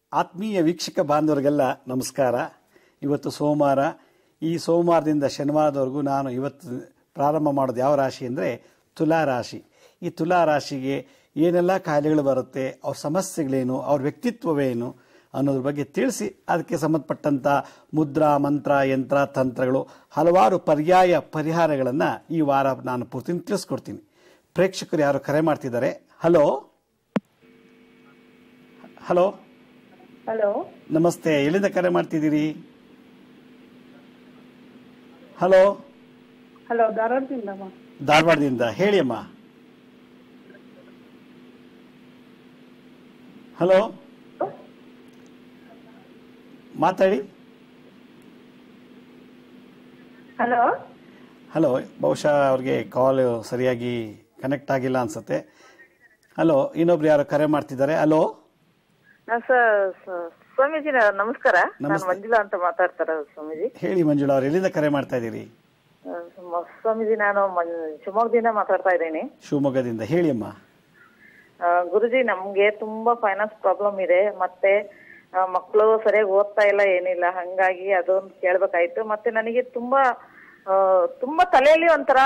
ಆತ್ಮೀಯ ವೀಕ್ಷಕ ಬಾಂಧವರಿಗೆಲ್ಲ ನಮಸ್ಕಾರ ಇವತ್ತು ಸೋಮವಾರ ಈ ಸೋಮವಾರದಿಂದ ಶನಿವಾರದವರೆಗೂ ನಾನು ಇವತ್ತು ಪ್ರಾರಂಭ ಮಾಡೋದು ಯಾವ ರಾಶಿ ಅಂದರೆ ತುಲಾ ರಾಶಿ ಈ ತುಲಾ ರಾಶಿಗೆ ಏನೆಲ್ಲ ಕಾಯಿಲೆಗಳು ಬರುತ್ತೆ ಅವ್ರ ಸಮಸ್ಯೆಗಳೇನು ಅವ್ರ ವ್ಯಕ್ತಿತ್ವವೇನು ಅನ್ನೋದ್ರ ಬಗ್ಗೆ ತಿಳಿಸಿ ಅದಕ್ಕೆ ಸಂಬಂಧಪಟ್ಟಂಥ ಮುದ್ರಾ ಮಂತ್ರ ಯಂತ್ರ ತಂತ್ರಗಳು ಹಲವಾರು ಪರ್ಯಾಯ ಪರಿಹಾರಗಳನ್ನು ಈ ವಾರ ನಾನು ಪೂರ್ತಿ ತಿಳಿಸ್ಕೊಡ್ತೀನಿ ಪ್ರೇಕ್ಷಕರು ಯಾರು ಕರೆ ಮಾಡ್ತಿದ್ದಾರೆ ಹಲೋ ಹಲೋ ಹಲೋ ನಮಸ್ತೆ ಎಲ್ಲಿಂದ ಕರೆ ಮಾಡ್ತಿದ್ದೀರಿ ಹಲೋ ಹಲೋ ಧಾರವಾಡದಿಂದ ಧಾರವಾಡದಿಂದ ಹೇಳಿ ಅಮ್ಮ ಹಲೋ ಮಾತಾಡಿ ಹಲೋ ಹಲೋ ಬಹುಶಃ ಅವ್ರಿಗೆ ಕಾಲ್ ಸರಿಯಾಗಿ ಕನೆಕ್ಟ್ ಆಗಿಲ್ಲ ಅನ್ಸುತ್ತೆ ಹಲೋ ಇನ್ನೊಬ್ರು ಯಾರು ಕರೆ ಮಾಡ್ತಿದ್ದಾರೆ ಹಲೋ ಸರ್ ಸ್ವಾಮೀಜಿ ನ- ನಮಸ್ಕಾರ ನಾನು ನಮಸ್ತೆ. ಮಂಜುಳಾ ಅಂತ ಮಾತಾಡ್ತಾರ ಸ್ವಾಮೀಜಿ ಹೇಳಿ ಮಂಜುಳಾ ಅವ್ರು ಎಲ್ಲಿಂದ ಕರೆ ಮಾಡ್ತಾ ಇದ್ದೀರಿ ಆ, ಮ- ಸ್ವಾಮೀಜಿ ನಾನು ಮನ್- ಶಿವಮೊಗ್ಗದಿಂದ ಮಾತಾಡ್ತಾ ಇದ್ದೀನಿ ಶಿವಮೊಗ್ಗದಿಂದ ಹೇಳಿ ಅಮ್ಮ ಆ, ಗುರುಜಿ ನಮ್ಗೆ ತುಂಬಾ ಫೈನಾನ್ಸ್ ಪ್ರಾಬ್ಲಮ್ ಇದೆ ಮತ್ತೆ ಆ, ಮಕ್ಕಳು ಸರಿಯಾಗಿ ಓದ್ತಾ ಇಲ್ಲ ಏನಿಲ್ಲ ಹಂಗಾಗಿ ಅದೊಂದು ಕೇಳ್ಬೇಕಾಯ್ತು ಮತ್ತೆ ನನಗೆ ತುಂಬಾ ಆ, ತುಂಬಾ ತಲೆಯಲ್ಲಿ ಒಂಥರ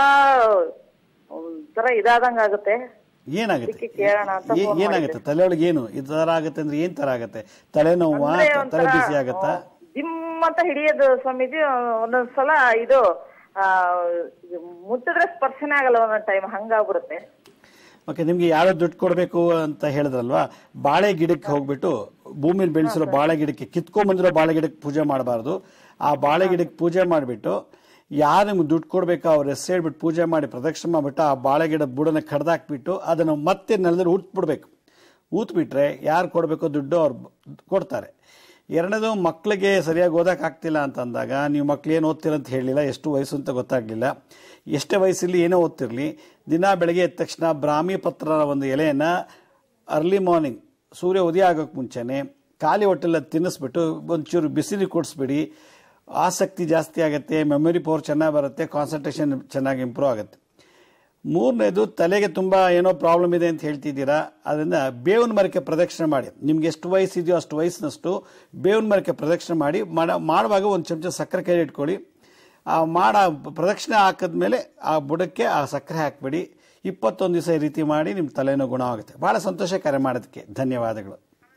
ಒಂಥರ ಇದಾದಂಗ ಆಗುತ್ತೆ ಏನಾಗುತ್ತೆ ಅದಕ್ಕೆ ಕೇಳೋಣ ಅಂತ ಏ- phone ಏನಾಗುತ್ತೆ ತಲೆಯೊಳಗೆ ಏನು ಈ ತರ ಆಗುತ್ತೆ ಅಂದ್ರೆ ಏನ್ ತರ ಆಗುತ್ತೆ ತಲೆನೋವು ಅಂದ್ರೆ ತಲೆ ಒಂಥರ, ಬಿಸಿ ಆಗತ್ತಾ ಆ, ಜಿಮ್ ಅಂತ ಹಿಡಿಯೋದು ಸ್ವಾಮೀಜಿ ಒಂದೊಂದ್ಸಲ ಇದು ಆ ಮುಟ್ಟಿದ್ರೆ ಸ್ಪರ್ಶನೇ ಆಗಲ್ಲ ಒಂದೊಂದ್ ಟೈಮ್ ಹಂಗಾಗ್ಬಿಡುತ್ತೆ ಓಕೆ ನಿಮ್ಗೆ ಯಾರೋ ದುಡ್ಡು ಕೊಡಬೇಕು ಅಂತ ಹೇಳಿದ್ರಲ್ವಾ ಬಾಳೆ ಗಿಡಕ್ಕೆ ಹೋಗ್ಬಿಟ್ಟು ಭೂಮಿಲಿ ಬೆಳೆಸಿರೋ ಬಾಳೆ ಗಿಡಕ್ಕೆ ಕಿತ್ಕೊಂಡ್ಬಂದಿರೋ ಬಾಳೆ ಗಿಡಕ್ಕೆ ಪೂಜೆ ಮಾಡಬಾರ್ದು ಆ ಬಾಳೆ ಗಿಡಕ್ಕೆ ಪೂಜೆ ಮಾಡಿಬಿಟ್ಟು ಯಾರು ನಿಮ್ಗೆ ದುಡ್ಡು ಕೊಡಬೇಕು ಅವ್ರ ಹೆಸರು ಹೇಳ್ಬಿಟ್ಟು ಪೂಜೆ ಮಾಡಿ ಪ್ರದಕ್ಷಿಣೆ ಮಾಡಿಬಿಟ್ಟು ಆ ಬಾಳೆ ಗಿಡ ಬುಡನ ಕಡ್ದಾಕ್ಬಿಟ್ಟು ಅದನ್ನು ಮತ್ತೆ ನೆಲದಲ್ಲಿ ಊತ್ಬಿಡ್ಬೇಕು ಊತ್ಬಿಟ್ರೆ ಯಾರು ಕೊಡಬೇಕು ದುಡ್ಡು ಅವ್ರು ಕೊಡ್ತಾರೆ ಎರಡನೇದು ಮಕ್ಕಳಿಗೆ ಸರಿಯಾಗಿ ಓದೋಕ್ಕಾಗ್ತಿಲ್ಲ ಅಂತಂದಾಗ ನೀವು ಮಕ್ಳು ಏನು ಓದ್ತೀರ ಅಂತ ಹೇಳಿಲ್ಲ ಎಷ್ಟು ವಯಸ್ಸು ಅಂತ ಗೊತ್ತಾಗಲಿಲ್ಲ ಎಷ್ಟೇ ವಯಸ್ಸಲ್ಲಿ ಏನೋ ಓದ್ತಿರಲಿ ದಿನ ಬೆಳಗ್ಗೆ ಎದ್ದ ತಕ್ಷಣ ಬ್ರಾಹ್ಮಿ ಪತ್ರ ಒಂದು ಎಲೆಯನ್ನು ಅರ್ಲಿ ಮಾರ್ನಿಂಗ್ ಸೂರ್ಯ ಉದಯ ಆಗೋಕ್ಕೆ ಮುಂಚೆನೆ ಖಾಲಿ ಹೊಟ್ಟೆಲ್ಲ ತಿನ್ನಿಸ್ಬಿಟ್ಟು ಒಂಚೂರು ಬಿಸಿಲು ಕೊಡಿಸ್ಬಿಡಿ ಆಸಕ್ತಿ ಜಾಸ್ತಿ ಆಗುತ್ತೆ ಮೆಮೊರಿ ಪವರ್ ಚೆನ್ನಾಗಿ ಬರುತ್ತೆ ಕಾನ್ಸಂಟ್ರೇಷನ್ ಚೆನ್ನಾಗಿ ಇಂಪ್ರೂವ್ ಆಗುತ್ತೆ ಮೂರನೇದು ತಲೆಗೆ ತುಂಬ ಏನೋ ಪ್ರಾಬ್ಲಮ್ ಇದೆ ಅಂತ ಹೇಳ್ತಿದ್ದೀರಾ ಅದರಿಂದ ಬೇವಿನ ಮರಕ್ಕೆ ಪ್ರದಕ್ಷಿಣೆ ಮಾಡಿ ನಿಮ್ಗೆ ಎಷ್ಟು ವಯಸ್ಸಿದೆಯೋ ಅಷ್ಟು ವಯಸ್ಸಿನಷ್ಟು ಬೇವಿನ ಮರಕ್ಕೆ ಪ್ರದಕ್ಷಿಣೆ ಮಾಡಿ ಮಾಡ ಮಾಡುವಾಗ ಒಂದು ಚಮಚ ಸಕ್ಕರೆ ಕೈ ಇಟ್ಕೊಳ್ಳಿ ಆ ಮಾಡ ಪ್ರದಕ್ಷಿಣೆ ಹಾಕಿದ್ಮೇಲೆ ಆ ಬುಡಕ್ಕೆ ಆ ಸಕ್ಕರೆ ಹಾಕ್ಬಿಡಿ ಇಪ್ಪತ್ತೊಂದು ದಿವಸ ಈ ರೀತಿ ಮಾಡಿ ನಿಮ್ಮ ತಲೆನೋ ಗುಣ ಆಗುತ್ತೆ ಭಾಳ ಸಂತೋಷ ಕರೆ ಮಾಡೋದಕ್ಕೆ ಧನ್ಯವಾದಗಳು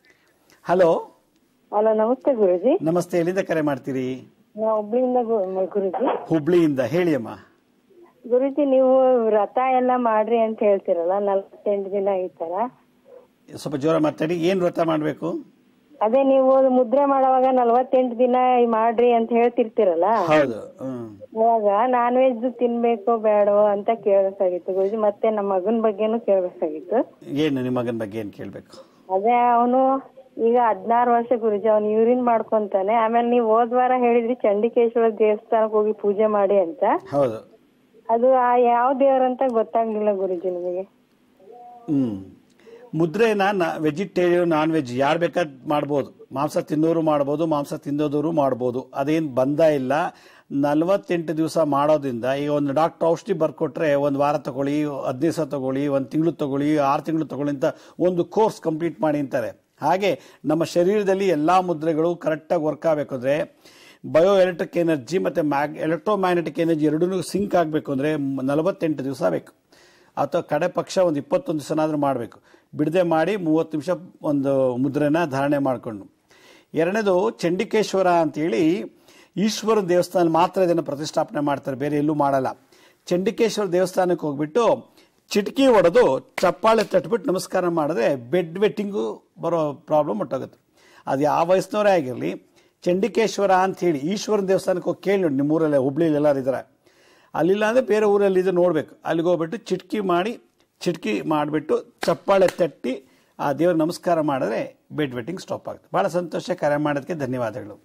ಹಲೋ ಹಲೋ ನಮಸ್ತೆ ಗುರುಜಿ ನಮಸ್ತೆ ಎಲ್ಲಿಂದ ಕರೆ ಮಾಡ್ತೀರಿ ನಾವು ಹುಬ್ಳಿಯಿಂದ ಗು- ಗುರುಜಿ ಹುಬ್ಳಿಯಿಂದ ಹೇಳಿ ಅಮ್ಮ ಗುರುಜಿ ನೀವು ವ್ರತ ಎಲ್ಲ ಮಾಡ್ರಿ ಅಂತ ಹೇಳ್ತಿರಲ್ಲ ನಲ್ವತ್ತೆಂಟು ದಿನ ಈ ತರ ಸ್ವಲ್ಪ ಜೋರ ಮಾತಾಡಿ ಏನು ವ್ರತ ಮಾಡಬೇಕು ಅದೇ ನೀವು ಮುದ್ರೆ ಮಾಡುವಾಗ ನಲ್ವತ್ತೆಂಟು ದಿನ ಮಾಡ್ರಿ ಅಂತ ಹೇಳ್ತಿರ್ತಿರಲ್ಲ ಹೌದು ಹ್ಮ್ ಇವಾಗ ನಾನ್ ವೆಜ್ ತಿನ್ಬೇಕೋ ಬೇಡವೋ ಅಂತ ಕೇಳ್ಬೇಕಾಗಿತ್ತು ಗುರುಜಿ ಮತ್ತೆ ನಮ್ಮ ಮಗನ ಬಗ್ಗೆನೂ ಕೇಳ್ಬೇಕಾಗಿತ್ತು ಏನು ನಿಮ್ಮ ಮಗನ ಬಗ್ಗೆ ಏನು ಕೇಳಬೇಕು ಅದೇ ಅವನು ಈಗ ಹದ್ನಾರು ವರ್ಷ ಗುರುಜಿ ಅವ್ನು ಯೂರಿನ್ ಮಾಡ್ಕೊಂತಾನೆ ಆಮೇಲೆ ನೀವು ಹೋದ್ ವಾರ ಹೇಳಿದ್ರಿ ಚಂಡಿಕೇಶ್ವರ ದೇವಸ್ಥಾನಕ್ಕೆ ಹೋಗಿ ಪೂಜೆ ಮಾಡಿ ಅಂತ ಹೌದು ಅದು ಆ ಯಾವ ದೇವರಂತ ಗೊತ್ತಾಗ್ಲಿಲ್ಲ ಗುರುಜಿ ನಿಮಗೆ ಹ್ಮ್ ಮುದ್ರೆನ ವೆಜಿಟೇರಿಯನ್ ನಾನ್ ವೆಜ್ ಯಾರು ಬೇಕಾದ್ ಮಾಡ್ಬೋದು ಮಾಂಸ ತಿನ್ನೋರು ಮಾಡ್ಬೋದು ಮಾಂಸ ತಿನ್ನೋದವರು ಮಾಡ್ಬೋದು ಅದೇನು ಬಂದ ಇಲ್ಲ ನಲವತ್ತೆಂಟು ದಿವಸ ಮಾಡೋದ್ರಿಂದ ಈಗ ಒಂದು ಡಾಕ್ಟರ್ ಔಷಧಿ ಬರ್ಕೊಟ್ರೆ ಒಂದು ವಾರ ತಗೊಳ್ಳಿ ಹದಿನೈದು ದಿವಸ ತಗೊಳ್ಳಿ ಒಂದು ತಿಂಗಳು ತಗೊಳ್ಳಿ ಆರು ತಿಂಗಳು ತಗೊಳ್ಳಿ ಅಂತ ಒಂದು ಕೋರ್ಸ್ ಕಂಪ್ಲೀಟ್ ಮಾಡಿ ಅಂತಾರೆ ಹಾಗೆ ನಮ್ಮ ಶರೀರದಲ್ಲಿ ಎಲ್ಲ ಮುದ್ರೆಗಳು ಕರೆಕ್ಟಾಗಿ ವರ್ಕ್ ಆಗಬೇಕು ಅಂದರೆ ಬಯೋ ಎಲೆಕ್ಟ್ರಿಕ್ ಎನರ್ಜಿ ಮತ್ತು ಮ್ಯಾಗ್ ಎಲೆಕ್ಟ್ರೋಮ್ಯಾಗ್ನೆಟಿಕ್ ಎನರ್ಜಿ ಎರಡೂ ಸಿಂಕ್ ಆಗಬೇಕು ಅಂದರೆ ನಲವತ್ತೆಂಟು ದಿವಸ ಬೇಕು ಅಥವಾ ಕಡೆ ಪಕ್ಷ ಒಂದು ಇಪ್ಪತ್ತೊಂದು ದಿವಸನಾದರೂ ಮಾಡಬೇಕು ಬಿಡದೆ ಮಾಡಿ ಮೂವತ್ತು ನಿಮಿಷ ಒಂದು ಮುದ್ರೆನ ಧಾರಣೆ ಮಾಡಿಕೊಂಡು ಎರಡನೇದು ಚಂಡಿಕೇಶ್ವರ ಅಂತೇಳಿ ಈಶ್ವರ ದೇವಸ್ಥಾನ ಮಾತ್ರ ಇದನ್ನು ಪ್ರತಿಷ್ಠಾಪನೆ ಮಾಡ್ತಾರೆ ಬೇರೆ ಎಲ್ಲೂ ಮಾಡಲ್ಲ ಚಂಡಿಕೇಶ್ವರ ದೇವಸ್ಥಾನಕ್ಕೆ ಹೋಗ್ಬಿಟ್ಟು ಚಿಟಕಿ ಹೊಡೆದು ಚಪ್ಪಾಳೆ ತಟ್ಬಿಟ್ಟು ನಮಸ್ಕಾರ ಮಾಡಿದ್ರೆ ಬೆಡ್ ವೆಟ್ಟಿಂಗು ಬರೋ ಪ್ರಾಬ್ಲಮ್ ಹೊಟ್ಟೋಗುತ್ತೆ ಅದು ಯಾವ ವಯಸ್ಸಿನವರೇ ಆಗಿರಲಿ ಚಂಡಿಕೇಶ್ವರ ಅಂತ ಹೇಳಿ ಈಶ್ವರನ ದೇವಸ್ಥಾನಕ್ಕೆ ಹೋಗಿ ಕೇಳಿ ನೋಡಿ ನಿಮ್ಮೂರಲ್ಲೇ ಹುಬ್ಳಿಲಿ ಎಲ್ಲರೂ ಇದ್ದಾರೆ ಅಲ್ಲಿಲ್ಲ ಅಂದರೆ ಬೇರೆ ಊರಲ್ಲಿ ಇದು ನೋಡಬೇಕು ಅಲ್ಲಿಗೆ ಹೋಗ್ಬಿಟ್ಟು ಚಿಟ್ಕಿ ಮಾಡಿ ಚಿಟ್ಕಿ ಮಾಡಿಬಿಟ್ಟು ಚಪ್ಪಾಳೆ ತಟ್ಟಿ ಆ ದೇವ್ರ ನಮಸ್ಕಾರ ಮಾಡಿದ್ರೆ ಬೆಡ್ ವೆಟ್ಟಿಂಗ್ ಸ್ಟಾಪ್ ಆಗುತ್ತೆ ಭಾಳ ಸಂತೋಷ ಕರೆ ಮಾಡೋದಕ್ಕೆ ಧನ್ಯವಾದಗಳು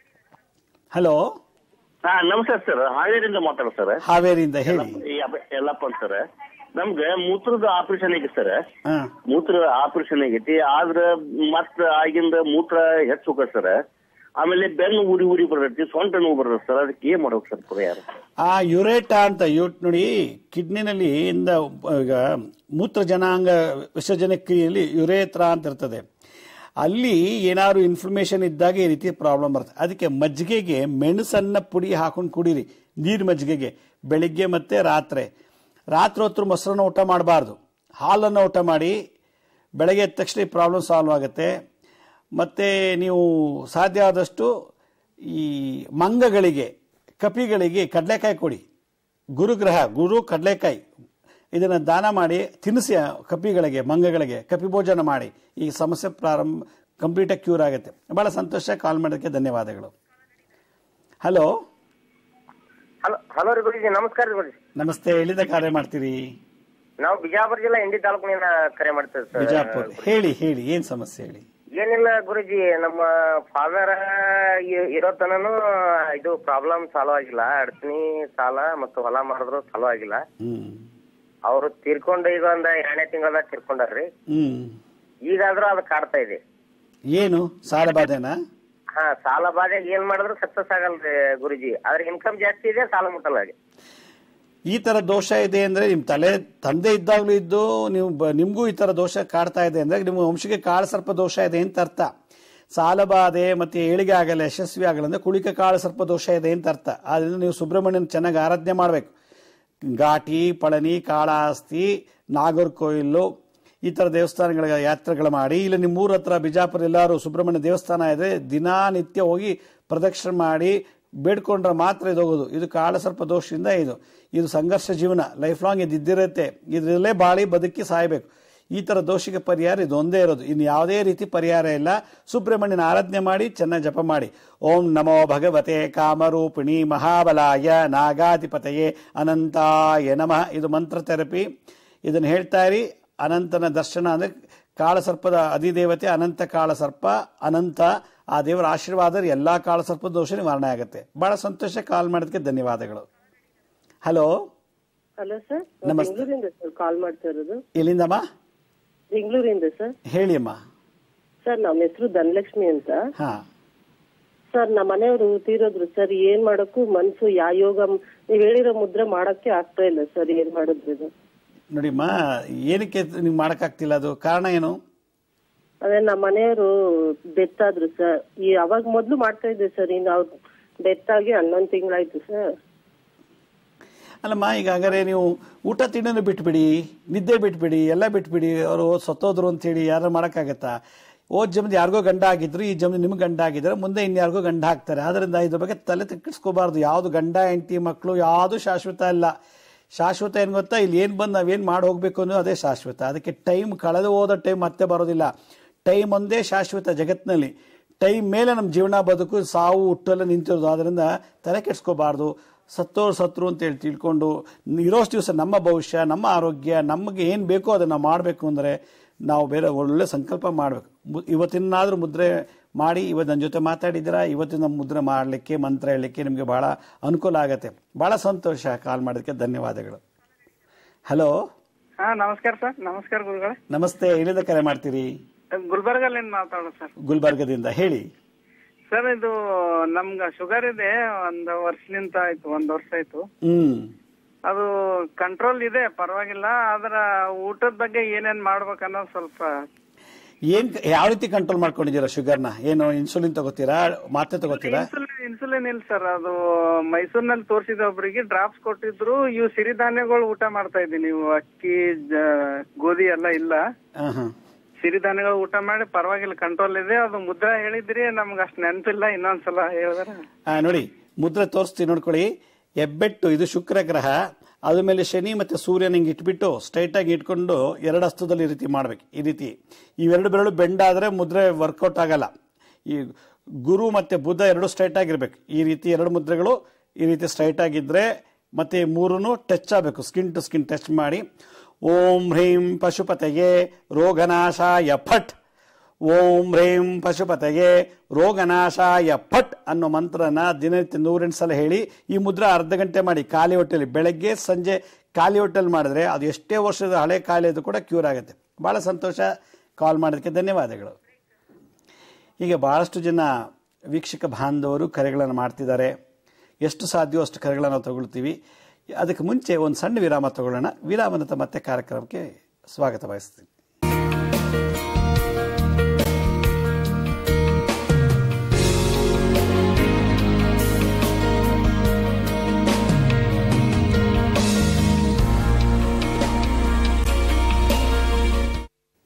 ಹಲೋ ಹಾ ನಮಸ್ಕಾರ ಸರ್ ಹಾವೇರಿಯಿಂದ ಮಾತಾಡೋ ಸರ್ ಹಾವೇರಿಯಿಂದ ಹೇಳಿ ಎಲ್ಲಪ್ಪ ಸರ್ ನಮ್ಗೆ ಮೂತ್ರದ ಆಪರೇಷನ್ ಆಗೈತಿ ಸರ್ ಹಾಂ ಮೂತ್ರ ಆಪರೇಷನ್ ಆಗೈತಿ ಆದ್ರ ಮತ್ತ ಆಗಿಂದ ಮೂತ್ರ ಹೆಚ್ಚು ಹೋಗತ್ ಸರ್ ಆಮೇಲೆ ಬೆನ್ನು ಉರಿ ಉರಿ ಬರ್ತೈತಿ ಸೊಂಟ ನೋವು ಬರ್ತೈತಿ ಸರ್ ಅದಕ್ಕೆ ಏನ್ ಮಾಡ್ಬೇಕು ಸರ್ ಪರಿಹಾರ ಆ ಯುರೇಟಾ ಅಂತ ಯು ನೋಡಿ ಕಿಡ್ನಿನಲ್ಲಿ ಇಂದ ಈಗ ಮೂತ್ರ ಜನಾಂಗ ವಿಸರ್ಜನೆ ಕ್ರಿಯೆಯಲ್ಲಿ ಯುರೇತ್ರ ಅಂತ ಇರ್ತದೆ ಅಲ್ಲಿ ಏನಾದ್ರು ಇನ್ಫ್ಲಮೇಷನ್ ಇದ್ದಾಗ ಈ ರೀತಿ ಪ್ರಾಬ್ಲಮ್ ಬರುತ್ತೆ ಅದಕ್ಕೆ ಮಜ್ಜಿಗೆಗೆ ಮೆಣಸನ್ನ ಪುಡಿ ಹಾಕೊಂಡು ಕುಡೀರಿ ನೀರು ಮಜ್ಜಿಗೆಗೆ ಬೆಳಿಗ್ಗೆ ಮತ್ತೆ ರಾತ್ರಿ ರಾತ್ರಿ ಹೊತ್ತು ಮೊಸರನ್ನ ಊಟ ಮಾಡಬಾರ್ದು ಹಾಲನ್ನು ಊಟ ಮಾಡಿ ಬೆಳಗ್ಗೆ ಎದ್ದ ತಕ್ಷಣ ಈ ಪ್ರಾಬ್ಲಮ್ ಸಾಲ್ವ್ ಆಗುತ್ತೆ ಮತ್ತು ನೀವು ಸಾಧ್ಯ ಆದಷ್ಟು ಈ ಮಂಗಗಳಿಗೆ ಕಪಿಗಳಿಗೆ ಕಡಲೆಕಾಯಿ ಕೊಡಿ ಗುರುಗ್ರಹ ಗುರು ಕಡಲೆಕಾಯಿ ಇದನ್ನು ದಾನ ಮಾಡಿ ತಿನ್ನಿಸಿ ಆ ಕಪಿಗಳಿಗೆ ಮಂಗಗಳಿಗೆ ಕಪಿ ಭೋಜನ ಮಾಡಿ ಈ ಸಮಸ್ಯೆ ಪ್ರಾರಂಭ ಕಂಪ್ಲೀಟಾಗಿ ಕ್ಯೂರ್ ಆಗುತ್ತೆ ಭಾಳ ಸಂತೋಷ ಕಾಲ್ ಮಾಡೋದಕ್ಕೆ ಧನ್ಯವಾದಗಳು ಹಲೋ ಹಲೋ ಹಲೋ ರೀ ಗುರುಜಿ ನಮಸ್ಕಾರ ರೀ ಗುರುಜಿ ನಮಸ್ತೆ ಎಲ್ಲಿಂದ ಕಾರ್ಯ ಮಾಡ್ತೀರಿ ನಾವು ಬಿಜಾಪುರ ಜಿಲ್ಲಾ ಇಂಡಿ ತಾಲೂಕಿನಿಂದ ಕರೆ ಮಾಡ್ತೇವೆ ಸರ್ ಬಿಜಾಪುರ್ ಹೇಳಿ ಹೇಳಿ ಏನು ಸಮಸ್ಯೆ ಹೇಳಿ ಏನಿಲ್ಲ ಗುರುಜಿ ನಮ್ಮ ಫಾದರ್ ಇರೋ ತನನು ಇದು ಪ್ರಾಬ್ಲಮ್ ಸಾಲ್ವ್ ಆಗಿಲ್ಲ ಅಡ್ಚಣಿ ಸಾಲ ಮತ್ತು ಹೊಲ ಮಾಡಿದ್ರು ಸಾಲ್ವ್ ಆಗಿಲ್ಲ ಹ್ಞೂ ಅವರು ತೀರ್ಕೊಂಡು ಈಗ ಒಂದ್ ಎರಡನೇ ತಿಂಗಳದಾಗ ತೀರ್ಕೊಂಡಾರ್ರಿ ಹ್ಞೂ ಈಗಾದ್ರೂ ಅದು ಕಾಡ್ತಾ ಇದೆ ಏನು ಸಾಲ ಬಾಧೆನಾ ಹಾ ಸಾಲ ಬಾಧೆ ಏನ್ ಮಾಡಿದ್ರು ಸಕ್ಸಸ್ ಆಗಲ್ರಿ ಗುರುಜಿ ಆದ್ರೆ ಇನ್ಕಮ್ ಜಾಸ್ತಿ ಇದೆ ಸಾಲ ಮುಟ್ಟಲ್ಲ ಹಾಗೆ ಈ ತರ ದೋಷ ಇದೆ ಅಂದ್ರೆ ನಿಮ್ ತಲೆ ತಂದೆ ಇದ್ದಾಗ್ಲೂ ಇದ್ದು ನೀವು ಬ- ನಿಮ್ಗೂ ಈ ತರ ದೋಷ ಕಾಡ್ತಾ ಇದೆ ಅಂದ್ರೆ ನಿಮ್ಮ ವಂಶಕ್ಕೆ ಕಾಳು ಸರ್ಪ ದೋಷ ಇದೆ ಅಂತ ಅರ್ಥ ಸಾಲ ಬಾಧೆ ಮತ್ತೆ ಏಳಿಗೆ ಆಗಲ್ಲ ಯಶಸ್ವಿ ಆಗಲ್ಲ ಅಂದ್ರೆ ಕುಳಿಕ ಕಾಳು ಸರ್ಪ ದೋಷ ಇದೆ ಅಂತ ಅರ್ಥ ಆದ್ರಿಂದ ನೀವು ಸುಬ್ರಹ್ಮಣ್ಯನ ಚೆನ್ನಾಗಿ ಆರಾಧನೆ ಮಾಡಬೇಕು ಘಾಟಿ ಪಳನಿ ಕಾಳಹಸ್ತಿ ನಾಗರ್ಕೋಯಿಲ್ಲು ಈ ಥರ ದೇವಸ್ಥಾನಗಳ ಯಾತ್ರೆಗಳು ಮಾಡಿ ಇಲ್ಲ ನಿಮ್ಮ ಊರ ಹತ್ರ ಬಿಜಾಪುರ ಎಲ್ಲರೂ ಸುಬ್ರಹ್ಮಣ್ಯ ದೇವಸ್ಥಾನ ಇದೆ ದಿನಾನಿತ್ಯ ಹೋಗಿ ಪ್ರದಕ್ಷಿಣೆ ಮಾಡಿ ಬೇಡ್ಕೊಂಡ್ರೆ ಮಾತ್ರ ಇದು ಹೋಗೋದು ಇದು ಕಾಳಸರ್ಪ ದೋಷದಿಂದ ಇದು ಇದು ಸಂಘರ್ಷ ಜೀವನ ಲೈಫ್ ಲಾಂಗ್ ಇದು ಇದ್ದಿರುತ್ತೆ ಇದರಲ್ಲೇ ಬಾಳಿ ಬದುಕಿ ಸಾಯಬೇಕು ಈ ಥರ ದೋಷಿಗೆ ಪರಿಹಾರ ಇದು ಒಂದೇ ಇರೋದು ಇನ್ನು ಯಾವುದೇ ರೀತಿ ಪರಿಹಾರ ಇಲ್ಲ ಸುಬ್ರಹ್ಮಣ್ಯನ ಆರಾಧನೆ ಮಾಡಿ ಚೆನ್ನಾಗಿ ಜಪ ಮಾಡಿ ಓಂ ನಮೋ ಭಗವತೆ ಕಾಮರೂಪಿಣಿ ಮಹಾಬಲಾಯ ನಾಗಾಧಿಪತಯೇ ಅನಂತಾಯ ನಮಃ ಇದು ಮಂತ್ರ ಥೆರಪಿ ಇದನ್ನು ಹೇಳ್ತಾ ಇರಿ ಅನಂತನ ದರ್ಶನ ಅಂದರೆ ಕಾಳಸರ್ಪದ ಅಧಿದೇವತೆ ಅನಂತ ಕಾಳಸರ್ಪ ಅನಂತ ಆ ದೇವರ ಆಶೀರ್ವಾದ ಎಲ್ಲ ಕಾಳಸರ್ಪದ ದೋಷ ನಿವಾರಣೆ ಆಗುತ್ತೆ ಬಹಳ ಸಂತೋಷ ಕಾಲ್ ಮಾಡೋದಕ್ಕೆ ಧನ್ಯವಾದಗಳು ಹಲೋ ಹಲೋ ಸರ್ ನಮಸ್ತೆ. ಬೆಂಗಳೂರಿಂದ ಸರ್ ಕಾಲ್ ಮಾಡ್ತಾ ಇರೋದು ಎಲ್ಲಿಂದಮ್ಮ ಬೆಂಗಳೂರಿಂದ ಸರ್ ಹೇಳಿ ಅಮ್ಮ ಸರ್ ನಮ್ಮ ಹೆಸರು ಧನಲಕ್ಷ್ಮಿ ಅಂತ ಹಾ ಸರ್ ನಮ್ಮ ಮನೆಯವರು ತೀರೋದ್ರು ಸರ್ ಏನ್ ಮಾಡಕ್ಕೂ ಮನ್ಸು ಯಾ ಯೋಗ ನೀವ್ ಹೇಳಿರೋ ಮುದ್ರೆ ಮಾಡಕ್ಕೆ ಆಗ್ತಾ ಇಲ್ಲ ಸರ್ ಏನ್ ಮಾಡಿದ್ರು ಇದು ನೋಡಿಮ್ಮ ಏನಕ್ಕೆ ನೀವು ಮಾಡೋಕ್ಕಾಗ್ತಿಲ್ಲ ಅದು ಕಾರಣ ಏನು ಅದೇ ನಮ್ಮ ಮನೆಯವರು ಡೆತ್ ಆದ್ರು ಸರ್ ಈ ಅವಾಗ ಮೊದ್ಲು ಮಾಡ್ತಾ ಇದ್ದೆ ಸರ್ ಇನ್ನು ಅವ್ರು ಡೆತ್ ಆಗಿ ಹನ್ನೊಂದು ತಿಂಗಳಾಯ್ತು ಸರ್ ಅಲ್ಲಮ್ಮ ಈಗ ಹಾಗಾದ್ರೆ ನೀವು ಊಟ ತಿನ್ನೋದು ಬಿಟ್ಬಿಡಿ ನಿದ್ದೆ ಬಿಟ್ಬಿಡಿ ಎಲ್ಲ ಬಿಟ್ಬಿಡಿ ಅವರು ಸತ್ತೋದ್ರು ಅಂತೇಳಿ ಯಾರು ಮಾಡೋಕ್ಕಾಗತ್ತಾ ಓದ್ ಜಮ್ದು ಯಾರಿಗೋ ಗಂಡ ಆಗಿದ್ರು ಈ ಜಮ್ದು ನಿಮ್ಗೆ ಗಂಡ ಆಗಿದ್ರೆ ಮುಂದೆ ಇನ್ಯಾರಿಗೋ ಗಂಡ ಹಾಕ್ತಾರೆ ಆದ್ರಿಂದ ಇದ್ರ ಬಗ್ಗೆ ತಲೆ ತೆಕ್ಕಿಸ್ಕೋಬಾರ್ದು ಯಾವುದು ಗಂಡ ಹೆಂಡತಿ ಮಕ್ಕಳು ಯಾವುದು ಶಾಶ್ವತ ಇಲ್ಲ ಶಾಶ್ವತ ಏನು ಗೊತ್ತಾ ಇಲ್ಲಿ ಏನು ಬಂದು ನಾವೇನು ಮಾಡಿ ಹೋಗ್ಬೇಕು ಅನ್ನೋದು ಅದೇ ಶಾಶ್ವತ ಅದಕ್ಕೆ ಟೈಮ್ ಕಳೆದು ಹೋದ ಟೈಮ್ ಮತ್ತೆ ಬರೋದಿಲ್ಲ ಟೈಮ್ ಒಂದೇ ಶಾಶ್ವತ ಜಗತ್ತಿನಲ್ಲಿ ಟೈಮ್ ಮೇಲೆ ನಮ್ಮ ಜೀವನ ಬದುಕು ಸಾವು ಹುಟ್ಟೆಲ್ಲ ನಿಂತಿರೋದು ಆದ್ದರಿಂದ ತಲೆ ಕೆಡ್ಸ್ಕೋಬಾರ್ದು ಸತ್ತೋರು ಸತ್ರು ಅಂತೇಳಿ ತಿಳ್ಕೊಂಡು ಇರೋಷ್ಟು ದಿವಸ ನಮ್ಮ ಭವಿಷ್ಯ ನಮ್ಮ ಆರೋಗ್ಯ ನಮಗೆ ಏನು ಬೇಕೋ ಅದನ್ನು ನಾವು ಮಾಡಬೇಕು ಅಂದರೆ ನಾವು ಬೇರೆ ಒಳ್ಳೆ ಸಂಕಲ್ಪ ಮಾಡಬೇಕು ಇವತ್ತಿನಾದರೂ ಮುದ್ರೆ ಮಾಡಿ ಇವತ್ತು ನನ್ನ ಜೊತೆ ಮಾತಾಡಿದ್ದೀರಾ ಇವತ್ತಿನ ಮುದ್ರೆ ಮಾಡಲಿಕ್ಕೆ ಮಂತ್ರ ಹೇಳಲಿಕ್ಕೆ ನಿಮಗೆ ಭಾಳ ಅನುಕೂಲ ಆಗುತ್ತೆ ಭಾಳ ಸಂತೋಷ ಕಾಲ್ ಮಾಡೋದಕ್ಕೆ ಧನ್ಯವಾದಗಳು ಹಲೋ ಹಾ ನಮಸ್ಕಾರ ಸರ್ ನಮಸ್ಕಾರ ಗುರುಗಳೇ ನಮಸ್ತೆ ಎಲ್ಲಿಂದ ಕರೆ ಮಾಡ್ತೀರಿ ಗುಲ್ಬರ್ಗಲ್ಲಿಂದ ಮಾತಾಡೋದು ಸರ್ ಗುಲ್ಬರ್ಗದಿಂದ ಹೇಳಿ ಸರ್ ಇದು ನಮ್ಗ ಶುಗರ್ ಇದೆ ಒಂದ್ ವರ್ಷಲಿಂತ ಆಯ್ತು ಒಂದ್ ವರ್ಷ ಆಯ್ತು ಹ್ಮ್ ಅದು ಕಂಟ್ರೋಲ್ ಇದೆ ಪರವಾಗಿಲ್ಲ ಆದ್ರ ಊಟದ ಬಗ್ಗೆ ಏನೇನ್ ಮಾಡ್ಬೇಕನ್ನೋದು ಸ್ವಲ್ಪ ಏನ್ ಯಾವ ರೀತಿ ಕಂಟ್ರೋಲ್ ಮಾಡ್ಕೊಂಡಿದ್ದೀರಾ ಶುಗರ್ನ ಏನು ಇನ್ಸುಲಿನ್ ತಗೋತೀರಾ ಮಾತ್ರೆ ತಗೋತೀರಾ ಇನ್ಸುಲಿನ್ ಇನ್ಸುಲಿನ್ ಇಲ್ಲ ಸರ್ ಅದು ಮೈಸೂರಿನಲ್ಲಿ ತೋರಿಸಿದ ಒಬ್ರಿಗೆ ಡ್ರಾಪ್ಸ್ ಕೊಟ್ಟಿದ್ರು ಇವು ಸಿರಿಧಾನ್ಯಗಳು ಊಟ ಮಾಡ್ತಾ ಇದ್ದೀನಿ ನೀವು ಅಕ್ಕಿ ಜ- ಗೋಧಿ ಎಲ್ಲ ಇಲ್ಲ ಹಾ ಹಾ ಸಿರಿಧಾನ್ಯಗಳು ಊಟ ಮಾಡಿ ಪರವಾಗಿಲ್ಲ ಕಂಟ್ರೋಲ್ ಇದೆ ಅದು ಮುದ್ರಾ ಹೇಳಿದ್ರಿ ನಮ್ಗೆ ಅಷ್ಟು ನೆನಪಿಲ್ಲ ಇನ್ನೊಂದ್ಸಲ ಹೇಳಿದ್ರೆ ಆ, ನೋಡಿ ಮುದ್ರೆ ತೋರಿಸ್ತೀನಿ ನೋಡ್ಕೊಳ್ಳಿ ಹೆಬ್ಬೆಟ್ಟು ಇದು ಶುಕ್ರ ಗ್ರಹ ಅದ್ರ ಮೇಲೆ ಶನಿ ಮತ್ತೆ ಸೂರ್ಯನ ಹಿಂಗೆ ಇಟ್ಬಿಟ್ಟು ಸ್ಟ್ರೈಟ್ ಆಗಿ ಇಟ್ಕೊಂಡು ಎರಡು ಹಸ್ತದಲ್ಲಿ ಈ ರೀತಿ ಮಾಡ್ಬೇಕು ಈ ರೀತಿ ಇವೆರಡು ಬೆರಳು ಬೆಂಡ್ ಆದ್ರೆ ಮುದ್ರೆ ವರ್ಕೌಟ್ ಆಗಲ್ಲ ಈ ಗುರು ಮತ್ತೆ ಬುಧ ಎರಡು ಸ್ಟ್ರೈಟ್ ಆಗಿರ್ಬೇಕು ಈ ರೀತಿ ಎರಡು ಮುದ್ರೆಗಳು ಈ ರೀತಿ ಸ್ಟ್ರೈಟ್ ಆಗಿದ್ರೆ ಮತ್ತೆ ಮೂರೂ ಟಚ್ ಆಗಬೇಕು ಸ್ಕಿನ್ ಟು ಸ್ಕಿನ್ ಟಚ್ ಮಾಡಿ ಓಂ ಹ್ರೀಂ ಪಶುಪತೆಗೆ ರೋಗನಾಶಾಯ ಫಟ್ ಓಂ ಹ್ರೀಂ ಪಶುಪತೆಗೆ ರೋಗನಾಶಾಯ ಫಟ್ ಅನ್ನೋ ಮಂತ್ರನ ದಿನನಿತ್ಯ ನೂರೆಂಟು ಸಲ ಹೇಳಿ ಈ ಮುದ್ರೆ ಅರ್ಧ ಗಂಟೆ ಮಾಡಿ ಖಾಲಿ ಹೊಟ್ಟೆಲಿ ಬೆಳಗ್ಗೆ ಸಂಜೆ ಖಾಲಿ ಹೊಟ್ಟೆಲಿ ಮಾಡಿದ್ರೆ ಅದು ಎಷ್ಟೇ ವರ್ಷದ ಹಳೆ ಕಾಯಿಲೆದು ಕೂಡ ಕ್ಯೂರ್ ಆಗುತ್ತೆ ಭಾಳ ಸಂತೋಷ ಕಾಲ್ ಮಾಡೋದಕ್ಕೆ ಧನ್ಯವಾದಗಳು ಹೀಗೆ ಭಾಳಷ್ಟು ಜನ ವೀಕ್ಷಕ ಬಾಂಧವರು ಕರೆಗಳನ್ನು ಮಾಡ್ತಿದ್ದಾರೆ ಎಷ್ಟು ಸಾಧ್ಯವೋ ಅಷ್ಟು ಕರೆಗಳನ್ನು ನಾವು ತಗೊಳ್ತೀವಿ ಅದಕ್ಕೆ ಮುಂಚೆ ಒಂದು ಸಣ್ಣ ವಿರಾಮ ತಗೊಳ್ಳೋಣ ವಿರಾಮದ ನಂತರ ಮತ್ತೆ ಕಾರ್ಯಕ್ರಮಕ್ಕೆ ಸ್ವಾಗತ ಬಯಸ್ತೀನಿ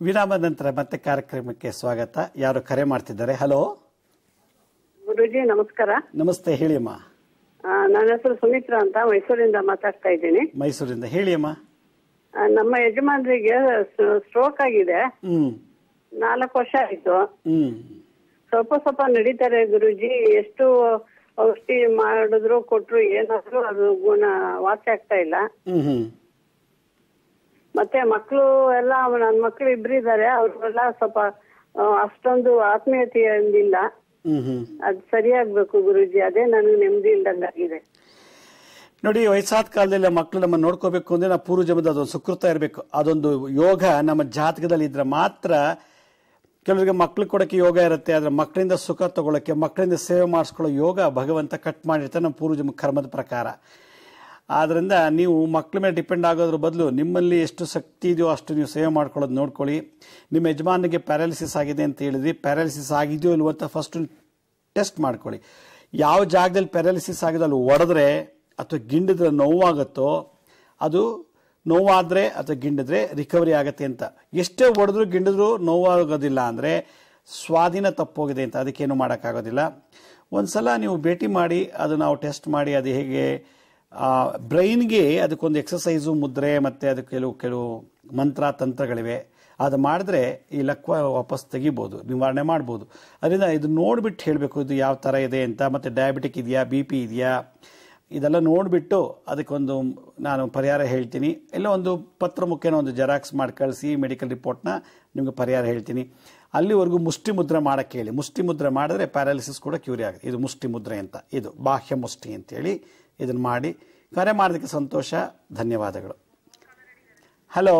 ವಿರಾಮದ ನಂತರ ಮತ್ತೆ ಕಾರ್ಯಕ್ರಮಕ್ಕೆ ಸ್ವಾಗತ ಯಾರು ಕರೆ ಮಾಡ್ತಿದ್ದಾರೆ ಹಲೋ ಗುರುಜಿ ನಮಸ್ಕಾರ ನಮಸ್ತೆ ಹೇಳಿ ಅಮ್ಮ ಆ, ನನ್ನ ಹೆಸರು ಸುಮಿತ್ರಾ ಅಂತ ಮೈಸೂರಿಂದ ಮಾತಾಡ್ತಾ ಇದ್ದೀನಿ ಮೈಸೂರಿಂದ ಹೇಳಿ ಅಮ್ಮ ಆ, ನಮ್ಮ ಯಜಮಾನ್ರಿಗೆ ಸ್ಟ್ರೋಕ್ ಆಗಿದೆ ಹ್ಮ್ ನಾಲ್ಕು ವರ್ಷ ಆಯ್ತು ಹ್ಮ್ ಸ್ವಲ್ಪ ಸ್ವಲ್ಪ ನಡೀತಾರೆ ಗುರುಜಿ ಎಷ್ಟು ಔಷಧಿ ಮಾಡಿದ್ರು ಕೊಟ್ರು ಏನಾದ್ರು ಅದು ಗುಣ ವಾಸಿ ಆಗ್ತಾ ಇಲ್ಲ ಹ್ಮ್ ಹ್ಮ್ ಮತ್ತೆ ಮಕ್ಕಳು ಎಲ್ಲ ನನ್ನ ಮಕ್ಕಳು ಇಬ್ರು ಇದ್ದಾರೆ ಅವ್ರಿಗೆಲ್ಲ ಸ್ವಲ್ಪ ಆ, ಅಷ್ಟೊಂದು ಆತ್ಮೀಯತೆಯಿಂದಿಲ್ಲ ಹ್ಮ್ ಹ್ಮ್ ಅದ್ ಸರಿಯಾಗ್ಬೇಕು ಗುರುಜಿ ಅದೇ ನನಗೆ ನೆಮ್ಮದಿ ಇಲ್ದಂಗಾಗಿದೆ ನೋಡಿ ವಯಸ್ಸಾದ ಕಾಲದಲ್ಲಿ ಮಕ್ಕಳು ನಮ್ಮ ನೋಡ್ಕೋಬೇಕು ಅಂದ್ರೆ ನಾವು ಪೂರ್ವ ಜನ್ಮದ ಅದೊಂದು ಸುಕೃತ ಇರಬೇಕು ಅದೊಂದು ಯೋಗ ನಮ್ಮ ಜಾತಕದಲ್ಲಿ ಇದ್ರೆ ಮಾತ್ರ ಕೆಲವರಿಗೆ ಮಕ್ಳು ಕೊಡೋಕ್ಕೆ ಯೋಗ ಇರುತ್ತೆ ಆದ್ರೆ ಮಕ್ಕಳಿಂದ ಸುಖ ತಗೊಳ್ಳೋಕ್ಕೆ ಮಕ್ಕಳಿಂದ ಸೇವೆ ಮಾಡಿಸ್ಕೊಳ್ಳೋ ಯೋಗ ಭಗವಂತ ಕಟ್ ಮಾಡಿರ್ತಾನೆ ನಮ್ಮ ಪೂರ್ವ ಜನ್ಮ ಕರ್ಮದ ಪ್ರಕಾರ ಆದ್ರಿಂದ ನೀವು ಮಕ್ಕಳ ಮೇಲೆ ಡಿಪೆಂಡ್ ಆಗೋದ್ರ ಬದಲು ನಿಮ್ಮಲ್ಲಿ ಎಷ್ಟು ಶಕ್ತಿ ಇದೆಯೋ ಅಷ್ಟು ನೀವು ಸೇವೆ ಮಾಡ್ಕೊಳ್ಳೋದು ನೋಡ್ಕೊಳ್ಳಿ ನಿಮ್ಮ ಯಜಮಾನಿಗೆ ಪ್ಯಾರಾಲಿಸಿಸ್ ಆಗಿದೆ ಅಂತ ಹೇಳಿದ್ರಿ ಪ್ಯಾರಾಲಿಸಿಸ್ ಆಗಿದೆಯೋ ಇಲ್ವೋ ಅಂತ ಫಸ್ಟ್ ಟೆಸ್ಟ್ ಮಾಡ್ಕೊಳ್ಳಿ ಯಾವ ಜಾಗದಲ್ಲಿ ಪ್ಯಾರಾಲಿಸಿಸ್ ಆಗಿದೆ ಅಲ್ಲಿ ಒಡೆದ್ರೆ ಅಥವಾ ಗಿಂಡಿದ್ರೆ ನೋವಾಗುತ್ತೋ ಅದು ನೋವಾದರೆ ಅಥವಾ ಗಿಂಡಿದ್ರೆ ರಿಕವರಿ ಆಗುತ್ತೆ ಅಂತ ಎಷ್ಟೇ ಹೊಡೆದ್ರು ಗಿಂಡಿದ್ರು ನೋವಾಗೋದಿಲ್ಲ ಅಂದರೆ ಸ್ವಾಧೀನ ತಪ್ಪೋಗಿದೆ ಅಂತ ಅದಕ್ಕೇನು ಮಾಡೋಕ್ಕಾಗೋದಿಲ್ಲ ಒಂದ್ಸಲ ನೀವು ಭೇಟಿ ಮಾಡಿ ಅದು ನಾವು ಟೆಸ್ಟ್ ಮಾಡಿ ಅದು ಹೇಗೆ ಬ್ರೈನ್ಗೆ ಅದಕ್ಕೊಂದು ಎಕ್ಸಸೈಸು ಮುದ್ರೆ ಮತ್ತು ಅದಕ್ಕೆ ಕೆಲವು ಕೆಲವು ಮಂತ್ರ ತಂತ್ರಗಳಿವೆ ಅದು ಮಾಡಿದ್ರೆ ಈ ಲಕ್ವ ವಾಪಸ್ ತೆಗಿಬೋದು ನಿವಾರಣೆ ಮಾಡ್ಬೋದು ಅದರಿಂದ ಇದು ನೋಡಿಬಿಟ್ಟು ಹೇಳಬೇಕು ಇದು ಯಾವ ಥರ ಇದೆ ಅಂತ ಮತ್ತು ಡಯಾಬಿಟಿಕ್ ಇದೆಯಾ ಬಿ ಪಿ ಇದೆಯಾ ಇದೆಲ್ಲ ನೋಡಿಬಿಟ್ಟು ಅದಕ್ಕೊಂದು ನಾನು ಪರಿಹಾರ ಹೇಳ್ತೀನಿ ಎಲ್ಲ ಒಂದು ಪತ್ರ ಮುಖೇನ ಒಂದು ಜೆರಾಕ್ಸ್ ಮಾಡಿ ಕಳಿಸಿ ಮೆಡಿಕಲ್ ರಿಪೋರ್ಟ್ನ ನಿಮಗೆ ಪರಿಹಾರ ಹೇಳ್ತೀನಿ ಅಲ್ಲಿವರೆಗೂ ಮುಷ್ಟಿ ಮುದ್ರೆ ಮಾಡೋಕ್ಕೆ ಹೇಳಿ ಮುಷ್ಟಿ ಮುದ್ರೆ ಮಾಡಿದ್ರೆ ಪ್ಯಾರಾಲಿಸಿಸ್ ಕೂಡ ಕ್ಯೂರಿ ಆಗುತ್ತೆ ಇದು ಮುಷ್ಟಿ ಮುದ್ರೆ ಅಂತ ಇದು ಬಾಹ್ಯ ಮುಷ್ಟಿ ಅಂತೇಳಿ ಇದನ್ನು ಮಾಡಿ ಕರೆ ಮಾಡೋದಕ್ಕೆ ಸಂತೋಷ ಧನ್ಯವಾದಗಳು ಹಲೋ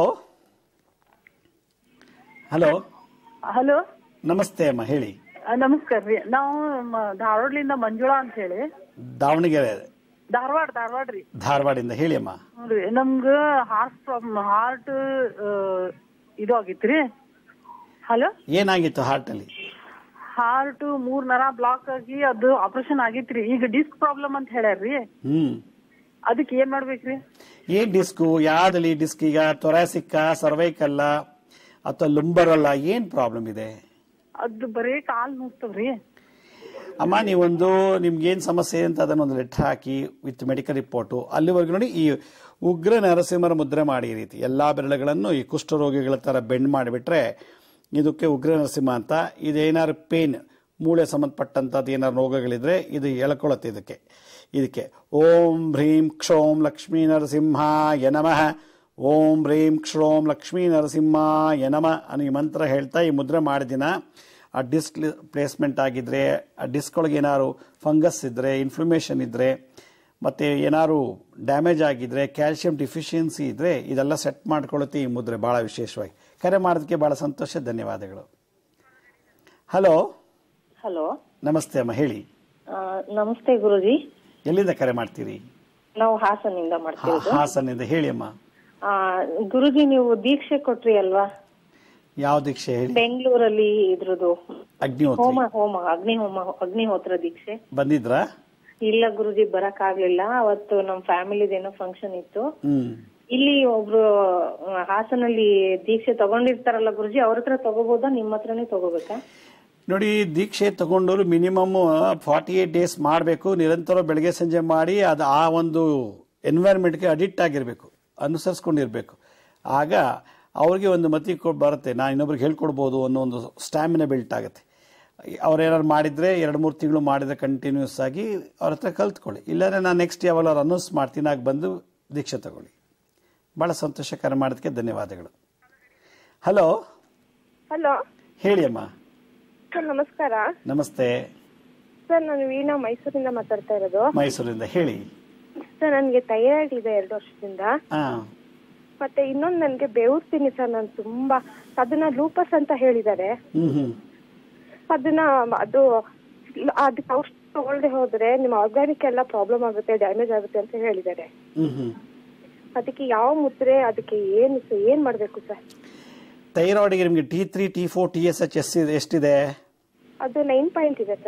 ಹಲೋ ಹಲೋ ನಮಸ್ತೆ ಅಮ್ಮ ಹೇಳಿ ನಮಸ್ಕಾರ ರೀ ನಾವು ಮ- ಧಾರವಾಡಲಿಂದ ಮಂಜುಳಾ ಅಂತ ಹೇಳಿ ದಾವಣಗೆರೆ ಧಾರವಾಡ ಧಾರವಾಡ ರೀ ಧಾರವಾಡಿಂದ ಹೇಳಿ ಅಮ್ಮ ಹ್ಞೂನ್ರಿ ನಮ್ಗ ಹಾರ್ಟ್ ಪ್ರಾಬ್ಲಮ್ ಹಾರ್ಟ್ ಇದು ಆಗಿತ್ರಿ ಹಲೋ ಏನಾಗಿತ್ತು ಹಾರ್ಟಲ್ಲಿ ಹಾರ್ಟ್ ಮೂರ್ ನರ ಬ್ಲಾಕ್ ಆಗಿ ಅದು ಆಪರೇಷನ್ ಆಗಿತ್ರಿ ಈಗ ಡಿಸ್ಕ್ ಪ್ರಾಬ್ಲಮ್ ಅಂತ ಹೇಳ್ಯಾರ್ರಿ ಹ್ಮ್ ಅದಕ್ಕೆ ಏನ್ ಮಾಡ್ಬೇಕ್ರಿ ಏನ್ ಡಿಸ್ಕು ಯಾವ್ದಲ್ಲಿ ಡಿಸ್ಕ್ ಈಗ ತೊರಾಸಿಕ್ಕ ಸರ್ವೈಕಲ್ಲ ಅಥವಾ ಲುಂಬರಲ್ಲ ಏನ್ ಪ್ರಾಬ್ಲಮ್ ಇದೆ ಅದು ಬರೀ ಕಾಲ್ ನೋಡ್ತವ್ರಿ ಅಮ್ಮ ನೀವೊಂದು ನಿಮ್ಗೆ ಏನ್ ಸಮಸ್ಯೆ ಅಂತ ಅದನ್ನೊಂದು ಲೆಟರ್ ಹಾಕಿ ವಿತ್ ಮೆಡಿಕಲ್ ರಿಪೋರ್ಟು ಅಲ್ಲಿವರೆಗೂ ನೋಡಿ ಈ ಉಗ್ರ ನರಸಿಂಹರ ಮುದ್ರೆ ಮಾಡಿ ಈ ರೀತಿ ಎಲ್ಲಾ ಬೆರಳುಗಳನ್ನು ಈ ಕುಷ್ಠರೋಗಿಗಳ ತರ ಬೆಂಡ್ ಮಾಡಿಬಿಟ್ರೆ ಇದಕ್ಕೆ ಉಗ್ರ ನರಸಿಂಹ ಅಂತ ಇದೇನಾದ್ರು ಪೇನ್ ಮೂಳೆ ಸಂಬಂಧಪಟ್ಟಂತದ್ದು ಏನಾದ್ರು ರೋಗಗಳಿದ್ರೆ ಇದು ಎಳ್ಕೊಳತ್ತೆ ಇದಕ್ಕೆ ಇದಕ್ಕೆ ಓಂ ಹ್ರೀಂ ಕ್ಷೋಂ ಲಕ್ಷ್ಮೀ ನರಸಿಂಹಾಯ ನಮಃ ಓಂ ಹ್ರೀಂ ಕ್ಷೋಂ ಲಕ್ಷ್ಮೀ ನರಸಿಂಹಾಯ ನಮಃ ಅನ್ನೋ ಈ ಮಂತ್ರ ಹೇಳ್ತಾ ಈ ಮುದ್ರೆ ಮಾಡಿದಿನ ಆ ಡಿಸ್ಕ್ ಪ್ಲೇಸ್ಮೆಂಟ್ ಆಗಿದ್ರೆ ಆ ಡಿಸ್ಕ್ ಒಳಗೆ ಏನಾದ್ರು ಫಂಗಸ್ ಇದ್ರೆ ಇನ್ಫ್ಲಮೇಷನ್ ಇದ್ರೆ ಮತ್ತೆ ಏನಾದ್ರು ಡ್ಯಾಮೇಜ್ ಆಗಿದ್ರೆ ಕ್ಯಾಲ್ಸಿಯಂ ಡಿಫಿಷಿಯನ್ಸಿ ಇದ್ರೆ ಇದೆಲ್ಲ ಸೆಟ್ ಮಾಡ್ಕೊಳ್ಳುತ್ತೆ ಈ ಮುದ್ರೆ ಬಹಳ ವಿಶೇಷವಾಗಿ ಕರೆ ಮಾಡೋದಕ್ಕೆ ಬಹಳ ಸಂತೋಷ ಧನ್ಯವಾದಗಳು ಹಲೋ ಹಲೋ ನಮಸ್ತೆ ಅಮ್ಮ ಹೇಳಿ ನಮಸ್ತೆ ಗುರುಜಿ ಎಲ್ಲಿಂದ ಕರೆ ಮಾಡ್ತೀರಿ ನಾವು ಹಾಸನಿಂದ ಮಾಡ್ತಿರೋದು ಹಾಸನಿಂದ ಹೇಳಿ ಅಮ್ಮ ಆ, ಗುರುಜಿ ನೀವು ದೀಕ್ಷೆ ಕೊಟ್ರಿ ಅಲ್ವಾ ಯಾವ ದೀಕ್ಷೆ ಹೇಳಿ ಬೆಂಗಳೂರಲ್ಲಿ ಇದ್ರದ್ದು ಅಗ್ನಿಹೋತ್ರಿ ಹೋಮ ಹೋಮ ಅಗ್ನಿ ಹೋಮ ಅಗ್ನಿಹೋತ್ರ ದೀಕ್ಷೆ ಬಂದಿದ್ರಾ ಇಲ್ಲ ಗುರುಜಿ ಬರಕ್ ಆಗ್ಲಿಲ್ಲ ಅವತ್ತು ನಮ್ ಫ್ಯಾಮಿಲಿದೇನೋ ಫಂಕ್ಷನ್ ಇತ್ತು ಹ್ಮ್ ಇಲ್ಲಿ ಒಬ್ರು ಆ, ಹಾಸನಲ್ಲಿ ದೀಕ್ಷೆ ತಗೊಂಡಿರ್ತಾರಲ್ಲ ಗುರುಜಿ ಅವ್ರ ಹತ್ರ ತಗೋಬೋದಾ ನಿಮ್ ಹತ್ರನೇ ತಗೋಬೇಕಾ ನೋಡಿ ದೀಕ್ಷೆ ತಗೊಂಡವರು ಮಿನಿಮಮ್ ಫಾರ್ಟಿ ಏಟ್ ಡೇಸ್ ಮಾಡಬೇಕು ನಿರಂತರ ಬೆಳಗ್ಗೆ ಸಂಜೆ ಮಾಡಿ ಅದು ಆ ಒಂದು ಎನ್ವೈರ್ಮೆಂಟ್ಗೆ ಅಡಿಕ್ಟ್ ಆಗಿರಬೇಕು ಅನುಸರಿಸ್ಕೊಂಡಿರ್ಬೇಕು ಆಗ ಅವ್ರಿಗೆ ಒಂದು ಮತಿ ಕೊ- ಬರುತ್ತೆ ನಾನು ಇನ್ನೊಬ್ರಿಗೆ ಹೇಳ್ಕೊಡ್ಬೋದು ಅನ್ನೋ ಒಂದು ಸ್ಟ್ಯಾಮಿನ ಬಿಲ್ಟ್ ಆಗುತ್ತೆ ಅವ್ರೇನಾದ್ರು ಮಾಡಿದ್ರೆ ಎರಡು ಮೂರು ತಿಂಗಳು ಮಾಡಿದ್ರೆ ಕಂಟಿನ್ಯೂಸ್ ಆಗಿ ಅವ್ರ ಹತ್ರ ಕಲ್ತ್ಕೊಳ್ಳಿ ಇಲ್ಲಾಂದ್ರೆ ನಾನು ನೆಕ್ಸ್ಟ್ ಯಾವಾಗ ಅನೌನ್ಸ್ ಮಾಡ್ತೀನಿ ಆಗ ಬಂದು ದೀಕ್ಷೆ ತಗೊಳ್ಳಿ ಭಾಳ ಸಂತೋಷಕರ ಮಾಡೋದಕ್ಕೆ ಧನ್ಯವಾದಗಳು ಹಲೋ ಹಲೋ ಹೇಳಿ ಅಮ್ಮ ಸರ್ ನಮಸ್ಕಾರ ನಮಸ್ತೆ ಸರ್ ನಾನು ವೀಣಾ ಮೈಸೂರಿಂದ ಮಾತಾಡ್ತಾ ಇರೋದು ಮೈಸೂರಿಂದ ಹೇಳಿ ಸರ್ ನನಗೆ ಥೈರಾಯ್ಡ್ ಇದೆ ಎರಡು ವರ್ಷದಿಂದ ಹಾ ಮತ್ತೆ ಇನ್ನೊಂದು ನನಗೆ ಬೆವರ್ತೀನಿ ಸರ್ ನಾನು ತುಂಬಾ ಅದನ್ನ ಲೂಪಸ್ ಅಂತ ಹೇಳಿದ್ದಾರೆ ಹ್ಮ್ ಹ್ಮ್ ಅದನ್ನ ಅದು ಅದಕ್ಕೆ ಔಷಧಿ ತಗೊಳ್ದೆ ಹೋದ್ರೆ ನಿಮ್ಮ ಆರ್ಗಾನಿಕ್ ಎಲ್ಲ ಪ್ರಾಬ್ಲಮ್ ಆಗುತ್ತೆ ಡ್ಯಾಮೇಜ್ ಆಗುತ್ತೆ ಅಂತ ಹೇಳಿದ್ದಾರೆ ಹ್ಮ್ ಹ್ಮ್ ಅದಕ್ಕೆ ಯಾವ ಮುದ್ರೆ ಅದಕ್ಕೆ ಏನು ಏನ್ ಮಾಡ್ಬೇಕು ಸರ್ ಥೈರಾಯ್ಡ್ಗೆ ನಿಮಗೆ T three T four T S H S ಇದೆ ಎಷ್ಟಿದೆ ಅದು ನೈನ್ ಪಾಯಿಂಟ್ ಇದೆ ಸರ್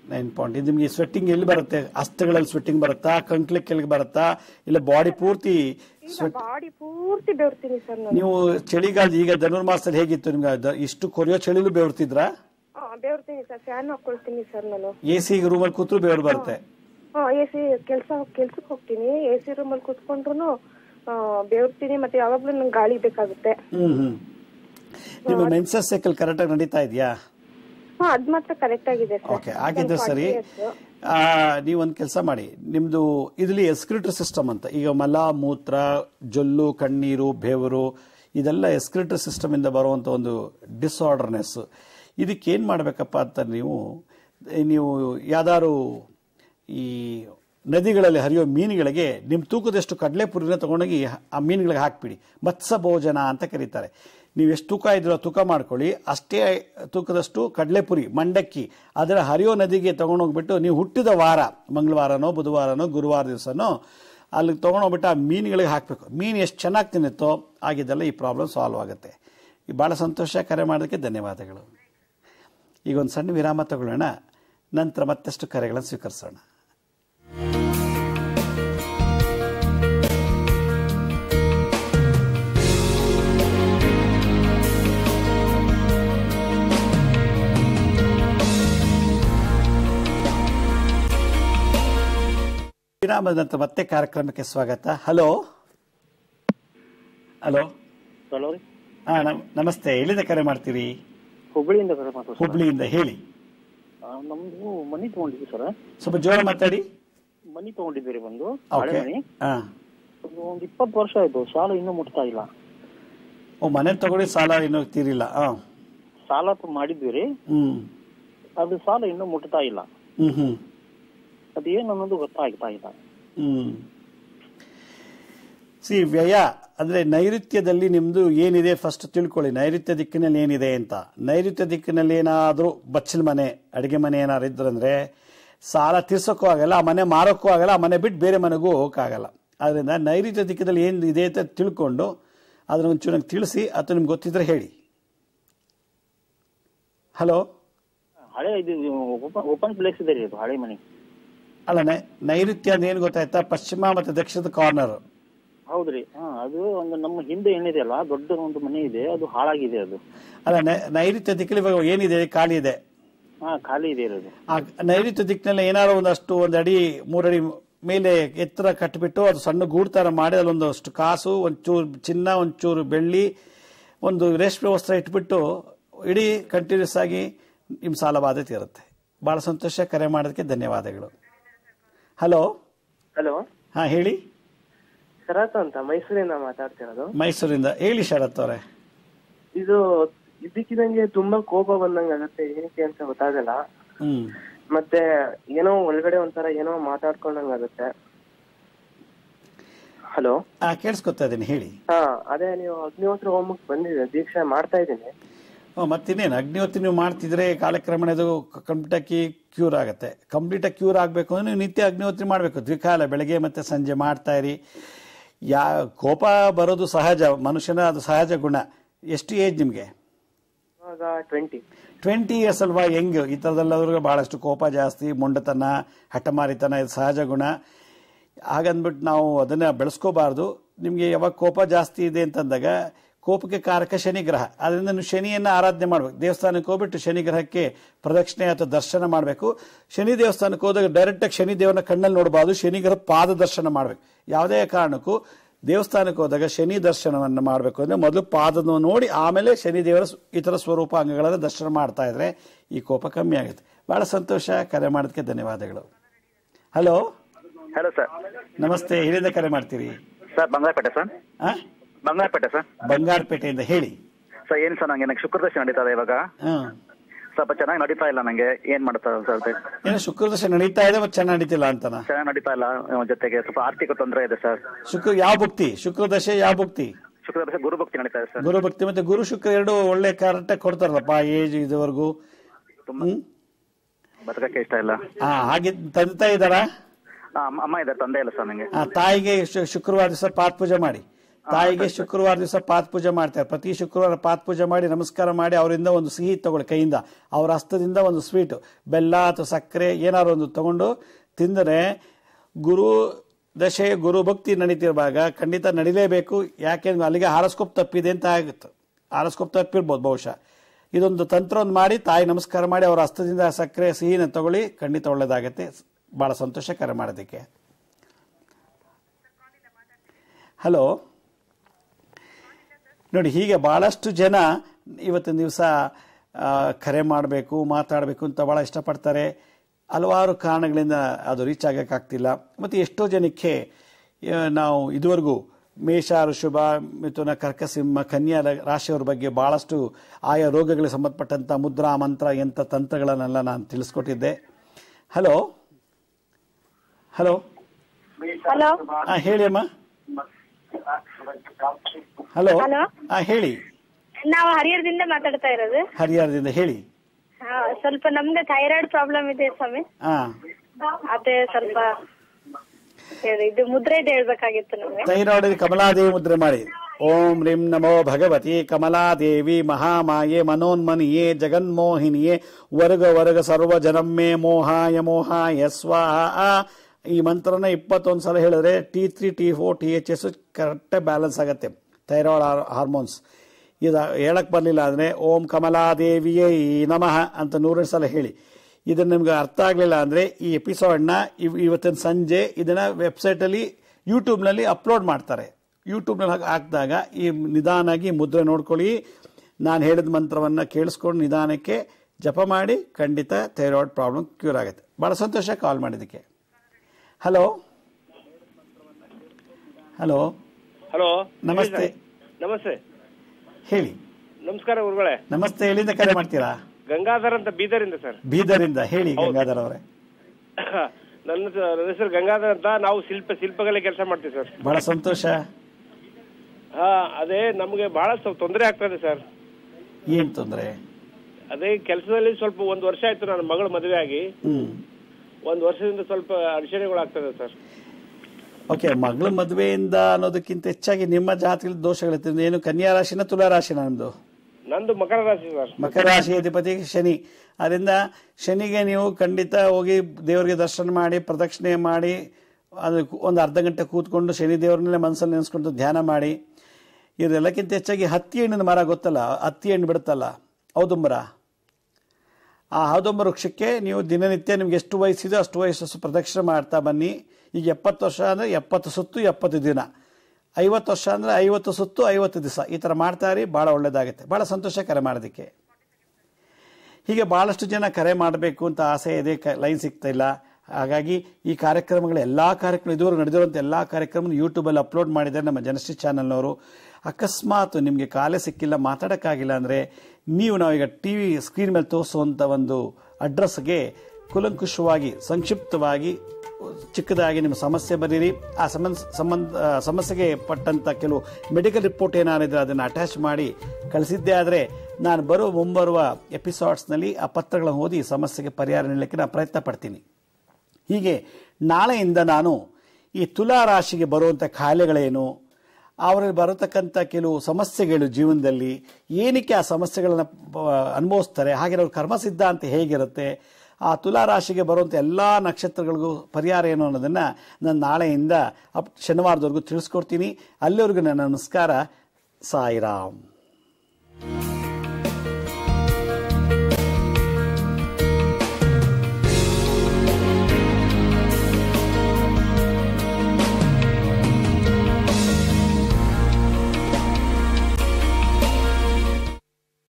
ನೈನ್ ಪಾಯಿಂಟ್ ಇದು ನಿಮಗೆ ಸ್ವೆಟ್ಟಿಂಗ್ ಎಲ್ಲಿ ಬರುತ್ತೆ ಹಸ್ತಗಳಲ್ಲಿ ಸ್ವೆಟ್ಟಿಂಗ್ ಬರುತ್ತಾ ಕಂಕ್ಲಿ ಕೆಳಗೆ ಬರುತ್ತಾ ಇಲ್ಲ ಬಾಡಿ ಪೂರ್ತಿ ಸ್ವೆಟ್ ಬಾಡಿ ಪೂರ್ತಿ ಬೆವರ್ತೀನಿ ಸರ್ ನಾನು ನೀವು ಚಳಿಗಾಲ ಈಗ ಧನುರ್ಮಾಸದಲ್ಲಿ ಹೇಗಿತ್ತು ನಿಮ್ಗೆ ಅದ- ಇಷ್ಟು ಕೊರಿಯೋ ಚಳಿಲು ಬೆವರ್ತಿದ್ರಾ ಹಾ ಬೆವರ್ತೀನಿ ಸರ್ ಫ್ಯಾನ್ ಹಾಕೊಳ್ತೀನಿ ಸರ್ ನಾನು ಎ ಸಿ ರೂಮಲ್ಲಿ ಕೂತ್ರು ಬೆವರು ಬರುತ್ತೆ ಹಾ ಎ ಸಿ ಕೆಲ್ಸ ಕೆಲ್ಸಕ್ಕೆ ಹೋಗ್ತೀನಿ ಎ ಸಿ ರೂಮಲ್ಲಿ ಕೂತ್ಕೊಂಡ್ರು ಬೆವರ್ತೀನಿ ಮತ್ತೆ ಯಾವಾಗ್ಲೂ ನಂಗೆ ಗಾಳಿ ಬೇಕಾಗುತ್ತೆ ಹ್ಮ್ ಹ್ಮ್ ನಿಮ್ಮ ಮೆನ್ಸಸ್ ಸೈಕಲ್ ಕರೆಕ್ಟಾಗಿ ನಡೀತಾ ಇದೆಯಾ ಹಾ ಅದ್ ಮಾತ್ರ ಕರೆಕ್ಟ್ ಆಗಿದೆ ಸರ್ ಓಕೆ ಆಗಿದ್ರೆ ಸರಿ ಆ, ನೀವೊಂದು ಕೆಲಸ ಮಾಡಿ ನಿಮ್ದು ಇದರಲ್ಲಿ ಎಸ್ಕ್ರಿಟರ್ ಸಿಸ್ಟಮ್ ಅಂತ ಈಗ ಮಲ ಮೂತ್ರ ಜೊಲ್ಲು ಕಣ್ಣೀರು ಬೆವರು ಇದೆಲ್ಲ ಎಸ್ಕ್ರಿಟರ್ ಸಿಸ್ಟಮ್ ಇಂದ ಬರುವಂತ ಒಂದು ಡಿಸಾರ್ಡರ್ನೆಸ್ ಇದಕ್ಕೆ ಏನ್ ಮಾಡ್ಬೇಕಪ್ಪ ಅಂತ ನೀವು ನೀವು ಯಾವ್ದಾದ್ರು ಈ ನದಿಗಳಲ್ಲಿ ಹರಿಯೋ ಮೀನುಗಳಿಗೆ ನಿಮ್ಮ ತೂಕದಷ್ಟು ಕಡಲೆಪುರಿನ ತಗೊಂಡೋಗಿ ಆ ಮೀನುಗಳಿಗೆ ಹಾಕ್ಬಿಡಿ ಮತ್ಸ್ಯ ಭೋಜನ ಅಂತ ಕರೀತಾರೆ ನೀವು ಎಷ್ಟು ತೂಕ ಇದ್ರೋ ತೂಕ ಮಾಡ್ಕೊಳ್ಳಿ ಅಷ್ಟೇ ತೂಕದಷ್ಟು ಕಡಲೆಪುರಿ ಮಂಡಕ್ಕಿ ಅದರ ಹರಿಯೋ ನದಿಗೆ ತಗೊಂಡೋಗ್ಬಿಟ್ಟು ನೀವು ಹುಟ್ಟಿದ ವಾರ ಮಂಗಳವಾರನೋ ಬುಧವಾರನೋ ಗುರುವಾರ ದಿವಸನೋ ಅಲ್ಲಿಗೆ ತೊಗೊಂಡೋಗ್ಬಿಟ್ಟು ಆ ಮೀನುಗಳಿಗೆ ಹಾಕಬೇಕು ಮೀನು ಎಷ್ಟು ಚೆನ್ನಾಗಿ ತಿನ್ನುತ್ತೋ ಆಗಿದ್ದೆಲ್ಲ ಈ ಪ್ರಾಬ್ಲಮ್ ಸಾಲ್ವ್ ಆಗುತ್ತೆ ಈ ಭಾಳ ಸಂತೋಷ ಕರೆ ಮಾಡೋದಕ್ಕೆ ಧನ್ಯವಾದಗಳು ಈಗ ಒಂದು ಸಣ್ಣ ವಿರಾಮ ತಗೊಳ್ಳೋಣ ನಂತರ ಮತ್ತಷ್ಟು ಕರೆಗಳನ್ನು ಸ್ವೀಕರಿಸೋಣ ವಿರಾಮದ ನಂತರ ಮತ್ತೆ ಕಾರ್ಯಕ್ರಮಕ್ಕೆ ಸ್ವಾಗತ ಹಲೋ ಹಲೋ ಹಲೋ ರೀ ಹಾ ನಮ್- ನಮಸ್ತೆ ಎಲ್ಲಿಂದ ಕರೆ ಮಾಡ್ತೀರಿ ಹುಬ್ಬಳ್ಳಿಯಿಂದ ಕರೆ ಮಾತಾಡ್ತಾರೆ ಹುಬ್ಳಿಯಿಂದ ಹೇಳಿ ನಮ್ದು ಮನಿ ತಗೊಂಡಿದ್ವಿ ಸರ್ ಸ್ವಲ್ಪ ಜೋರ ಮಾತಾಡಿ ಮನಿ ತಗೊಂಡಿದ್ದೀರಿ ಒಂದು ಹಳೆ ಓಕೆ ಮನಿ ಹಾ ಅದು ಒಂದು ಇಪ್ಪತ್ತು ವರ್ಷ ಆಯ್ತು ಸಾಲ ಇನ್ನೂ ಮುಟ್ತಾ ಇಲ್ಲ ಓ ಮನೆ ತಗೊಳ್ಳಿ ಸಾಲ ಇನ್ನೂ ತೀರಿಲ್ಲ ಹಾ ಸಾಲ ತ- ಮಾಡಿದ್ವಿ ರೀ ಹ್ಮ್ ಅದು ಸಾಲ ಇನ್ನೂ ಮುಟ್ತಾ ಇಲ್ಲ ಹ್ಮ್ ಹ್ಮ್ ಅದು ಏನು ಅನ್ನೋದು ಗೊತ್ತಾಗ್ತಾ ಇಲ್ಲ ಹ್ಮ್ ಸಿ ವ್ಯಯ ಅಂದ್ರೆ ನೈಋತ್ಯದಲ್ಲಿ ನಿಮ್ದು ಏನಿದೆ ಫಸ್ಟ್ ತಿಳ್ಕೊಳ್ಳಿ ನೈಋತ್ಯ ದಿಕ್ಕಿನಲ್ಲಿ ಏನಿದೆ ಅಂತ ನೈಋತ್ಯ ದಿಕ್ಕಿನಲ್ಲಿ ಏನಾದರೂ ಬಚ್ಚಲ ಮನೆ ಅಡಿಗೆ ಮನೆ ಏನಾದ್ರು ಇದ್ರಂದ್ರೆ ಸಾಲ ತೀರ್ಸೋಕ್ಕೂ ಆಗಲ್ಲ ಆ ಮನೆ ಮಾರೋಕ್ಕೂ ಆಗಲ್ಲ ಆ ಮನೆ ಬಿಟ್ಟು ಬೇರೆ ಮನೆಗೂ ಹೋಗೋಕ್ಕಾಗಲ್ಲ ಆದ್ರಿಂದ ನೈಋತ್ಯ ದಿಕ್ಕದಲ್ಲಿ ಏನು ಇದೆ ಅಂತ ತಿಳ್ಕೊಂಡು ಅದನ್ನ ಒಂಚೂರು ನಂಗೆ ತಿಳಿಸಿ ಅಥವಾ ನಿಮ್ಗೆ ಗೊತ್ತಿದ್ರೆ ಹೇಳಿ ಹಲೋ ಹಳೆ ಇದು ಓಪನ್ ಪ್ಲೇಸ್ ಇದೆ ರೀ ಅದು ಹಳೆ ಮನಿ ಅಲ್ಲ ನೈ- ನೈಋತ್ಯ ಅಂದ್ರೆ ಏನು ಗೊತ್ತಾಯ್ತಾ ಪಶ್ಚಿಮ ಮತ್ತು ದಕ್ಷಿಣದ ಕಾರ್ನರ್ ಹೌದ್ರಿ ಹಾ ಅದು ಒಂದು ನಮ್ಮ ಹಿಂದೆ ಏನಿದೆ ಅಲ್ಲ ದೊಡ್ಡ ಒಂದು ಮನೆ ಇದೆ ಅದು ಹಾಳಾಗಿದೆ ಅದು ಅಲ್ಲ ನೈ- ನೈಋತ್ಯ ದಿಕ್ಕಲ್ಲಿ ಇವಾಗ ಏನಿದೆ ಖಾಲಿ ಇದೆ ಹಾ ಖಾಲಿ ಇದೆ ಅದು ಆ ನೈಋತ್ಯ ದಿಕ್ಕಿನಲ್ಲಿ ಏನಾದ್ರು ಒಂದಷ್ಟು ಒಂದು ಅಡಿ ಮೂರಡಿ ಮೇಲೆ ಎತ್ತರ ಕಟ್ಟಿಬಿಟ್ಟು ಅದು ಸಣ್ಣ ಗೂಡು ಥರ ಮಾಡಿ ಅಲ್ಲೊಂದಷ್ಟು ಕಾಸು ಒಂಚೂರು ಚಿನ್ನ ಒಂಚೂರು ಬೆಳ್ಳಿ ಒಂದು ರೇಷ್ಮೆ ವಸ್ತ್ರ ಇಟ್ಬಿಟ್ಟು ಇಡೀ ಕಂಟಿನ್ಯೂಸ್ ಆಗಿ ನಿಮ್ಮ ಸಾಲ ಬಾಧೆ ತೀರುತ್ತೆ ಭಾಳ ಸಂತೋಷ ಕರೆ ಮಾಡೋದಕ್ಕೆ ಧನ್ಯವಾದಗಳು ಹಲೋ ಹಲೋ ಹಾಂ ಹೇಳಿ ಶರತ್ ಅಂತ ಮೈಸೂರಿಂದ ಮಾತಾಡ್ತಿರೋದು ಮೈಸೂರಿಂದ ಹೇಳಿ ಶರತ್ ಅವರೇ ಇದು ಇದಕ್ಕಿದಂಗೆ ತುಂಬಾ ಕೋಪ ಬಂದಂಗ ಆಗತ್ತೆ ಏನಕ್ಕೆ ಅಂತ ಗೊತ್ತಾಗಲ್ಲ ಹ್ಮ್ ಮತ್ತೆ ಏನೋ ಒಳಗಡೆ ಒಂಥರ ಏನೋ ಮಾತಾಡ್ಕೊಂಡಂಗ ಆಗುತ್ತೆ ಹಲೋ ಆ ಕೇಳಿಸ್ಕೊತಾ ಇದ್ದೀನಿ ಹೇಳಿ ಹಾ ಅದೇ ನೀವು ಅಗ್ನಿಹೋತ್ರ ಹೋಮಕ್ಕೆ ಬಂದಿದೆ ದೀಕ್ಷೆ ಮಾಡ್ತಾ ಇದ್ದೀನಿ ಹ್ಮ್, ಮತ್ತಿನ್ನೇನು ಅಗ್ನಿಹೊತ್ತಿ ನೀವು ಮಾಡ್ತಿದ್ರೆ ಕಾಲಕ್ರಮೇಣ ಅದು ಕಂಪ್ಲೀಟ್ ಆಗಿ ಕ್ಯೂರ್ ಆಗುತ್ತೆ ಕಂಪ್ಲೀಟ್ ಆಗಿ ಕ್ಯೂರ್ ಆಗಬೇಕು ಅಂದ್ರೆ ನೀವು ನಿತ್ಯ ಅಗ್ನಿಹೋತ್ರಿ ಮಾಡಬೇಕು ದ್ವಿಕಾಲ ಬೆಳಗ್ಗೆ ಮತ್ತೆ ಸಂಜೆ ಮಾಡ್ತಾ ಇರಿ ಯಾ ಕೋಪ ಬರೋದು ಸಹಜ ಮನುಷ್ಯನ ಅದು ಸಹಜ ಗುಣ ಎಷ್ಟು ಏಜ್ ನಿಮಗೆ ಇವಾಗ ಟ್ವೆಂಟಿ ಟ್ವೆಂಟಿ ಇಯರ್ಸ್ ಅಲ್ವಾ ಹೆಂಗ್ ಈ ಥರದಲ್ಲವ್ರಿಗೆ ಬಹಳಷ್ಟು ಕೋಪ ಜಾಸ್ತಿ ಮೊಂಡತನ ಹಠಮಾರಿತನ ಇದು ಸಹಜ ಗುಣ ಹಾಗಂದ್ಬಿಟ್ಟು ನಾವು ಅದನ್ನ ಬೆಳೆಸ್ಕೋಬಾರ್ದು ನಿಮಗೆ ಯಾವಾಗ ಕೋಪ ಜಾಸ್ತಿ ಇದೆ ಅಂತಂದಾಗ ಕೋಪಕ್ಕೆ ಕಾರಕ ಶನಿ ಗ್ರಹ ಅದರಿಂದ ನೀವು ಶನಿಯನ್ನ ಆರಾಧನೆ ಮಾಡಬೇಕು ದೇವಸ್ಥಾನಕ್ಕೆ ಹೋಗ್ಬಿಟ್ಟು ಶನಿ ಗ್ರಹಕ್ಕೆ ಪ್ರದಕ್ಷಿಣೆ ಅಥವಾ ದರ್ಶನ ಮಾಡಬೇಕು ಶನಿ ದೇವಸ್ಥಾನಕ್ಕೆ ಹೋದಾಗ ಡೈರೆಕ್ಟ್ ಆಗಿ ಶನಿ ದೇವನ ಕಣ್ಣಲ್ಲಿ ನೋಡಬಾರ್ದು ಶನಿ ಗ್ರಹ ಪಾದ ದರ್ಶನ ಮಾಡಬೇಕು ಯಾವುದೇ ಕಾರಣಕ್ಕೂ ದೇವಸ್ಥಾನಕ್ಕೆ ಹೋದಾಗ ಶನಿ ದರ್ಶನವನ್ನು ಮಾಡಬೇಕು ಅಂದ್ರೆ ಮೊದಲು ಪಾದವನ್ನು ನೋಡಿ ಆಮೇಲೆ ಶನಿ ದೇವರ ಸ್- ಇತರ ಸ್ವರೂಪ ಅಂಗಗಳನ್ನು ದರ್ಶನ ಮಾಡ್ತಾ ಇದ್ರೆ ಈ ಕೋಪ ಕಮ್ಮಿ ಆಗುತ್ತೆ ಬಹಳ ಸಂತೋಷ ಕರೆ ಮಾಡೋದಕ್ಕೆ ಧನ್ಯವಾದಗಳು ಹಲೋ ಹಲೋ ಸರ್ ನಮಸ್ತೆ ಎಲ್ಲಿಂದ ಕರೆ ಮಾಡ್ತೀರಿ ಸರ್ ಬಂಗಾರಪೇಟೆ ಸರ್ ಆ? ಬಂಗಾರಪೇಟೆ ಸರ್ ಬಂಗಾರಪೇಟೆಯಿಂದ ಹೇಳಿ ಸರ್ ಏನು ಸರ್ ನಂಗೆ ನಂಗೆ ಶುಕ್ರದರ್ಶನ ನಡೀತಾ ಇದೆ ಇವಾಗ ಹ್ಮ್ ಸ್ವಲ್ಪ ಚೆನ್ನಾಗಿ ನಡೀತಾ ಇಲ್ಲ ನಂಗೆ ಏನ್ ಮಾಡ್ತಾ ಸರ್ ಅದು? ಏನು ಶುಕ್ರದಶ ನಡೀತಾ ಇದೆ ಮತ್ತೆ ಚೆನ್ನಾಗಿ ನಡೀತಿಲ್ಲ ಅಂತನ ಚೆನ್ನಾಗಿ ನಡೀತಾ ಇಲ್ಲ ಅಹ್, ಜೊತೆಗೆ ಸ್ವಲ್ಪ ಆರ್ಥಿಕ ತೊಂದರೆ ಇದೆ ಸರ್ ಶುಕ್ರ ಯಾವ ಭಕ್ತಿ ಶುಕ್ರದಶೆ ಯಾವ ಭಕ್ತಿ ಶುಕ್ರದರ್ಶ ಗುರುಭಕ್ತಿ ನಡೀತಾ ಇದೆ ಸರ್ ಗುರು ಭಕ್ತಿ ಮತ್ತೆ ಗುರು ಶುಕ್ರ ಎರಡು ಒಳ್ಳೆ ಕರೆಕ್ಟಾಗಿ ಕೊಡ್ತಾರಲ್ಲಪ್ಪ ಏಜ್ ಇದುವರೆಗೂ ಹ್ಮ್ ಬದುಕಕ್ಕೆ ಇಷ್ಟ ಇಲ್ಲ ಹಾ ಹಾಗೆ ತಂದೆ ತಾಯಿ ಇದಾರಾ ಆ, ಅಮ್ಮ- ಅಮ್ಮ ಇದೆ ತಂದೆ ಇಲ್ಲ ಸರ್ ನಂಗೆ ಆ ತಾಯಿಗೆ ಶು- ಶುಕ್ರವಾರ ದಿವಸ ಪಾತ್ ಪೂಜೆ ಮಾಡಿ ತಾಯಿಗೆ ಶುಕ್ರವಾರ ದಿವಸ ಪಾತ್ ಪೂಜೆ ಮಾಡ್ತಾರೆ ಪ್ರತಿ ಶುಕ್ರವಾರ ಪಾತ್ ಪೂಜೆ ಮಾಡಿ ನಮಸ್ಕಾರ ಮಾಡಿ ಅವರಿಂದ ಒಂದು ಸಿಹಿ ತಗೊಳ್ಳಿ ಕೈಯಿಂದ ಅವರ ಹಸ್ತದಿಂದ ಒಂದು ಸ್ವೀಟ್ ಬೆಲ್ಲ ಅಥವಾ ಸಕ್ಕರೆ ಏನಾದ್ರು ಒಂದು ತಗೊಂಡು ತಿಂದರೆ ಗುರು ದಶೆ ಗುರು ಭಕ್ತಿ ನಡೀತಿರುವಾಗ ಖಂಡಿತ ನಡಿಲೇಬೇಕು ಯಾಕೆಂದ್ರೆ ಅಲ್ಲಿಗೆ ಹಾರಸ್ಕೋಪ್ ತಪ್ಪಿದೆ ಅಂತ ಆಗುತ್ತೆ ಹಾರಸ್ಕೋಪ್ ತಪ್ಪಿರ್ಬೋದು ಬಹುಶಃ ಇದೊಂದು ತಂತ್ರವನ್ನು ಮಾಡಿ ತಾಯಿ ನಮಸ್ಕಾರ ಮಾಡಿ ಅವರ ಹಸ್ತದಿಂದ ಸಕ್ಕರೆ ಸಿಹಿನ ತಗೊಳ್ಳಿ ಖಂಡಿತ ಒಳ್ಳೇದಾಗತ್ತೆ ಬಹಳ ಸಂತೋಷ ಕರೆ ಮಾಡೋದಕ್ಕೆ ಹಲೋ ನೋಡಿ ಹೀಗೆ ಭಾಳಷ್ಟು ಜನ ಇವತ್ತಿನ ದಿವಸ ಕರೆ ಮಾಡಬೇಕು ಮಾತಾಡಬೇಕು ಅಂತ ಭಾಳ ಇಷ್ಟಪಡ್ತಾರೆ ಹಲವಾರು ಕಾರಣಗಳಿಂದ ಅದು ರೀಚ್ ಆಗೋಕ್ಕಾಗ್ತಿಲ್ಲ ಮತ್ತು ಎಷ್ಟೋ ಜನಕ್ಕೆ ಆ, ನಾವು ಇದುವರೆಗೂ ಮೇಷ ಋಷಭ ಮಿಥುನ ಕರ್ಕಸಿಂಹ ಕನ್ಯಾ ರ- ರಾಶಿಯವರ ಬಗ್ಗೆ ಭಾಳಷ್ಟು ಆಯಾ ರೋಗಗಳಿಗೆ ಸಂಬಂಧಪಟ್ಟಂಥ ಮುದ್ರಾ ಮಂತ್ರ ಎಂಥ ತಂತ್ರಗಳನ್ನೆಲ್ಲ ನಾನು ತಿಳಿಸ್ಕೊಟ್ಟಿದ್ದೆ ಹಲೋ ಹಲೋ ಹಲೋ ಹಾಂ ಹೇಳಿ ಅಮ್ಮ ಹಲೋ ಹಲೋ ಹಾಂ ಹೇಳಿ ನಾವು ಹರಿಹರದಿಂದ ಮಾತಾಡ್ತಾ ಇರೋದು ಹರಿಹರದಿಂದ ಹೇಳಿ ಹಾ, ಸ್ವಲ್ಪ ನಮ್ಗೆ ಥೈರಾಯ್ಡ್ ಪ್ರಾಬ್ಲಮ್ ಇದೆ ಸ್ವಾಮಿ ಹಾಂ ಅದೇ ಸ್ವಲ್ಪ ಹೇಳಿ, ಇದು ಮುದ್ರೆ ಇದೆ ಹೇಳ್ಬೇಕಾಗಿತ್ತು ನಮ್ಗೆ ಥೈರಾಯ್ಡ್ ಕಮಲಾದೇವಿ ಮುದ್ರೆ ಮಾಡಿ ಓಂ ರೀಂ ನಮೋ ಭಗವತಿ ಕಮಲಾದೇವಿ ಮಹಾಮಾಯೆ ಮನೋನ್ಮನಿಯೇ ಜಗನ್ಮೋಹಿನಿಯೇ ವರ್ಗ ವರ್ಗ ಸರ್ವ ಜನಮ್ಮೆ ಮೋಹಾಯ ಮೋಹಾಯ ಸ್ವಾಹ ಈ ಮಂತ್ರನ ಇಪ್ಪತ್ತೊಂದು ಸಲ ಹೇಳಿದ್ರೆ T three T four T H S ಕರೆಕ್ಟಾಗಿ ಬ್ಯಾಲೆನ್ಸ್ ಆಗುತ್ತೆ ಥೈರಾಯ್ಡ್ ಹಾರ್ಮೋನ್ಸ್ ಇದು ಹೇಳಕ್ ಬರಲಿಲ್ಲ ಅಂದರೆ ಓಂ ಕಮಲಾದೇವಿಯೇ ನಮಃ ಅಂತ ನೂರನೇ ಸಲ ಹೇಳಿ ಇದು ನಿಮ್ಗೆ ಅರ್ಥ ಆಗಲಿಲ್ಲ ಅಂದರೆ ಈ ಎಪಿಸೋಡ್ನ ಇವ್ ಇವತ್ತಿನ ಸಂಜೆ ಇದನ್ನು ವೆಬ್ಸೈಟಲ್ಲಿ ಯೂಟ್ಯೂಬ್ನಲ್ಲಿ ಅಪ್ಲೋಡ್ ಮಾಡ್ತಾರೆ ಯೂಟ್ಯೂಬ್ನಲ್ಲಿ ಹಾಕ್- ಹಾಕಿದಾಗ ಈ ನಿಧಾನಾಗಿ ಮುದ್ರೆ ನೋಡ್ಕೊಳ್ಳಿ ನಾನು ಹೇಳಿದ ಮಂತ್ರವನ್ನು ಕೇಳಿಸ್ಕೊಂಡು ನಿಧಾನಕ್ಕೆ ಜಪ ಮಾಡಿ ಖಂಡಿತ ಥೈರಾಯ್ಡ್ ಪ್ರಾಬ್ಲಮ್ ಕ್ಯೂರ್ ಆಗುತ್ತೆ ಭಾಳ ಸಂತೋಷ ಕಾಲ್ ಮಾಡಿದ್ದಕ್ಕೆ ಹಲೋ ಹಲೋ ಹಲೋ ನಮಸ್ತೆ ನಮಸ್ತೆ ಹೇಳಿ ನಮಸ್ಕಾರ ಗುರುಗಳೇ ನಮಸ್ತೆ ಎಲ್ಲಿಂದ ಕರೆ ಮಾಡ್ತೀರಾ ಗಂಗಾಧರ್ ಅಂತ ಬೀದರಿಂದ ಸರ್ ಬೀದರಿಂದ ಹೇಳಿ ಗಂಗಾಧರ್ ಅವರೇ ನನ್ನ ನನ್ನ ಹೆಸರು ಗಂಗಾಧರ್ ಅಂತ ನಾವು ಶಿಲ್ಪ ಶಿಲ್ಪಗಳೇ ಕೆಲಸ ಮಾಡ್ತೀವಿ ಸರ್ ಬಹಳ ಸಂತೋಷ ಹಾ ಅದೇ ನಮಗೆ ಬಹಳ ಸ್ವಲ್ಪ ತೊಂದರೆ ಆಗ್ತದೆ ಸರ್ ಏನ್ ತೊಂದರೆ ಅದೇ ಕೆಲಸದಲ್ಲಿ ಸ್ವಲ್ಪ ಒಂದು ವರ್ಷ ಆಯ್ತು ನನ್ನ ಮಗಳ ಮದುವೆ ಆಗಿ ಹ್ಮ್ ಒಂದು ವರ್ಷದಿಂದ ಸ್ವಲ್ಪ ಅಡಚಣೆಗಳಾಗ್ತದೆ ಸರ್ ಓಕೆ ಮಗಳ ಮದುವೆಯಿಂದ ಅನ್ನೋದಕ್ಕಿಂತ ಹೆಚ್ಚಾಗಿ ನಿಮ್ಮ ಜಾತಿಗಳ ದೋಷಗಳಿರ್ತದೆ ಏನು ಕನ್ಯಾ ರಾಶಿನ ತುಲಾ ರಾಶಿನ ನಮ್ದು ನಂದು ಮಕರ ರಾಶಿ ಸರ್ ಮಕರ ರಾಶಿ ಅಧಿಪತಿ ಶನಿ ಅದರಿಂದ ಶನಿಗೆ ನೀವು ಖಂಡಿತ ಹೋಗಿ ದೇವರಿಗೆ ದರ್ಶನ ಮಾಡಿ ಪ್ರದಕ್ಷಿಣೆ ಮಾಡಿ ಅದು ಒಂದು ಅರ್ಧ ಗಂಟೆ ಕೂತ್ಕೊಂಡು ಶನಿ ದೇವರನ್ನೇ ಮನಸ್ಸಲ್ಲಿ ನೆನೆಸ್ಕೊಂಡು ಧ್ಯಾನ ಮಾಡಿ ಇದೆಲ್ಲಕ್ಕಿಂತ ಹೆಚ್ಚಾಗಿ ಹತ್ತಿ ಹಣ್ಣಿನ ಮರ ಗೊತ್ತಲ್ಲ ಹತ್ತಿ ಹಣ್ಣು ಬಿಡುತ್ತಲ್ಲ ಔದುಂಬರ ಆ ಔದುಂಬರ ವೃಕ್ಷಕ್ಕೆ ನೀವು ದಿನನಿತ್ಯ ನಿಮ್ಗೆ ಎಷ್ಟು ವಯಸ್ಸಿದೆ ಅಷ್ಟು ವಯಸ್ಸು ಪ್ರದಕ್ಷಿಣೆ ಮಾಡ್ತಾ ಬನ್ನಿ ಈಗ ಎಪ್ಪತ್ತು ವರ್ಷ ಅಂದರೆ ಎಪ್ಪತ್ತು ಸುತ್ತು ಎಪ್ಪತ್ತು ದಿನ ಐವತ್ತು ವರ್ಷ ಅಂದರೆ ಐವತ್ತು ಸುತ್ತು ಐವತ್ತು ದಿವಸ ಈ ಥರ ಮಾಡ್ತಾ ಇರಿ ಭಾಳ ಒಳ್ಳೇದಾಗುತ್ತೆ ಭಾಳ ಸಂತೋಷ ಕರೆ ಮಾಡೋದಕ್ಕೆ ಹೀಗೆ ಭಾಳಷ್ಟು ಜನ ಕರೆ ಮಾಡಬೇಕು ಅಂತ ಆಸೆ ಇದೆ ಕ ಲೈನ್ ಸಿಗ್ತಾ ಇಲ್ಲ ಹಾಗಾಗಿ ಈ ಕಾರ್ಯಕ್ರಮಗಳು ಎಲ್ಲ ಕಾರ್ಯಕ್ರಮ ಇದುವರೆಗೂ ನಡೆದಿರುವಂಥ ಎಲ್ಲ ಕಾರ್ಯಕ್ರಮ ಯೂಟ್ಯೂಬಲ್ಲಿ ಅಪ್ಲೋಡ್ ಮಾಡಿದ್ದಾರೆ ನಮ್ಮ ಜನಶ್ರೀ ಚಾನಲ್ನವರು ಅಕಸ್ಮಾತ್ ನಿಮಗೆ ಕಾಲೇ ಸಿಕ್ಕಿಲ್ಲ ಮಾತಾಡೋಕ್ಕಾಗಿಲ್ಲ ಅಂದರೆ ನೀವು ನಾವೀಗ ಟಿ ವಿ ಸ್ಕ್ರೀನ್ ಮೇಲೆ ತೋರಿಸುವಂಥ ಒಂದು ಅಡ್ರೆಸ್ಗೆ ಕುಲಂಕುಷವಾಗಿ ಸಂಕ್ಷಿಪ್ತವಾಗಿ ಚಿಕ್ಕದಾಗಿ ನಿಮ್ಮ ಸಮಸ್ಯೆ ಬರೀರಿ ಆ ಸಂಬಂಧ ಸಂಬಂಧ ಆ, ಸಮಸ್ಯೆಗೆ ಪಟ್ಟಂಥ ಕೆಲವು ಮೆಡಿಕಲ್ ರಿಪೋರ್ಟ್ ಏನಾರಿದ್ರೆ ಅದನ್ನು ಅಟ್ಯಾಚ್ ಮಾಡಿ ಕಳಿಸಿದ್ದೇ ಆದರೆ ನಾನು ಬರೋ ಮುಂಬರುವ ಎಪಿಸೋಡ್ಸ್ನಲ್ಲಿ ಆ ಪತ್ರಗಳನ್ನು ಓದಿ ಈ ಸಮಸ್ಯೆಗೆ ಪರಿಹಾರ ನೀಡಲಿಕ್ಕೆ ನಾನು ಪ್ರಯತ್ನ ಪಡ್ತೀನಿ ಹೀಗೆ ನಾಳೆಯಿಂದ ನಾನು ಈ ತುಲಾ ರಾಶಿಗೆ ಬರುವಂಥ ಕಾಯಿಲೆಗಳೇನು ಅವರಲ್ಲಿ ಬರತಕ್ಕಂಥ ಕೆಲವು ಸಮಸ್ಯೆಗಳು ಜೀವನದಲ್ಲಿ ಏನಕ್ಕೆ ಆ ಸಮಸ್ಯೆಗಳನ್ನು ಅನುಭವಿಸ್ತಾರೆ ಹಾಗೆ ಅವ್ರ ಕರ್ಮ ಸಿದ್ಧಾಂತ ಹೇಗಿರುತ್ತೆ ಆ ತುಲಾ ರಾಶಿಗೆ ಬರುವಂಥ ಎಲ್ಲ ನಕ್ಷತ್ರಗಳಿಗೂ ಪರಿಹಾರ ಏನು ಅನ್ನೋದನ್ನು ನಾನು ನಾಳೆಯಿಂದ ಅಪ್ ಶನಿವಾರದವರೆಗೂ ತಿಳಿಸ್ಕೊಡ್ತೀನಿ ಅಲ್ಲಿವರೆಗೂ ನನ್ನ ನಮಸ್ಕಾರ ಸಾಯಿರಾಮ್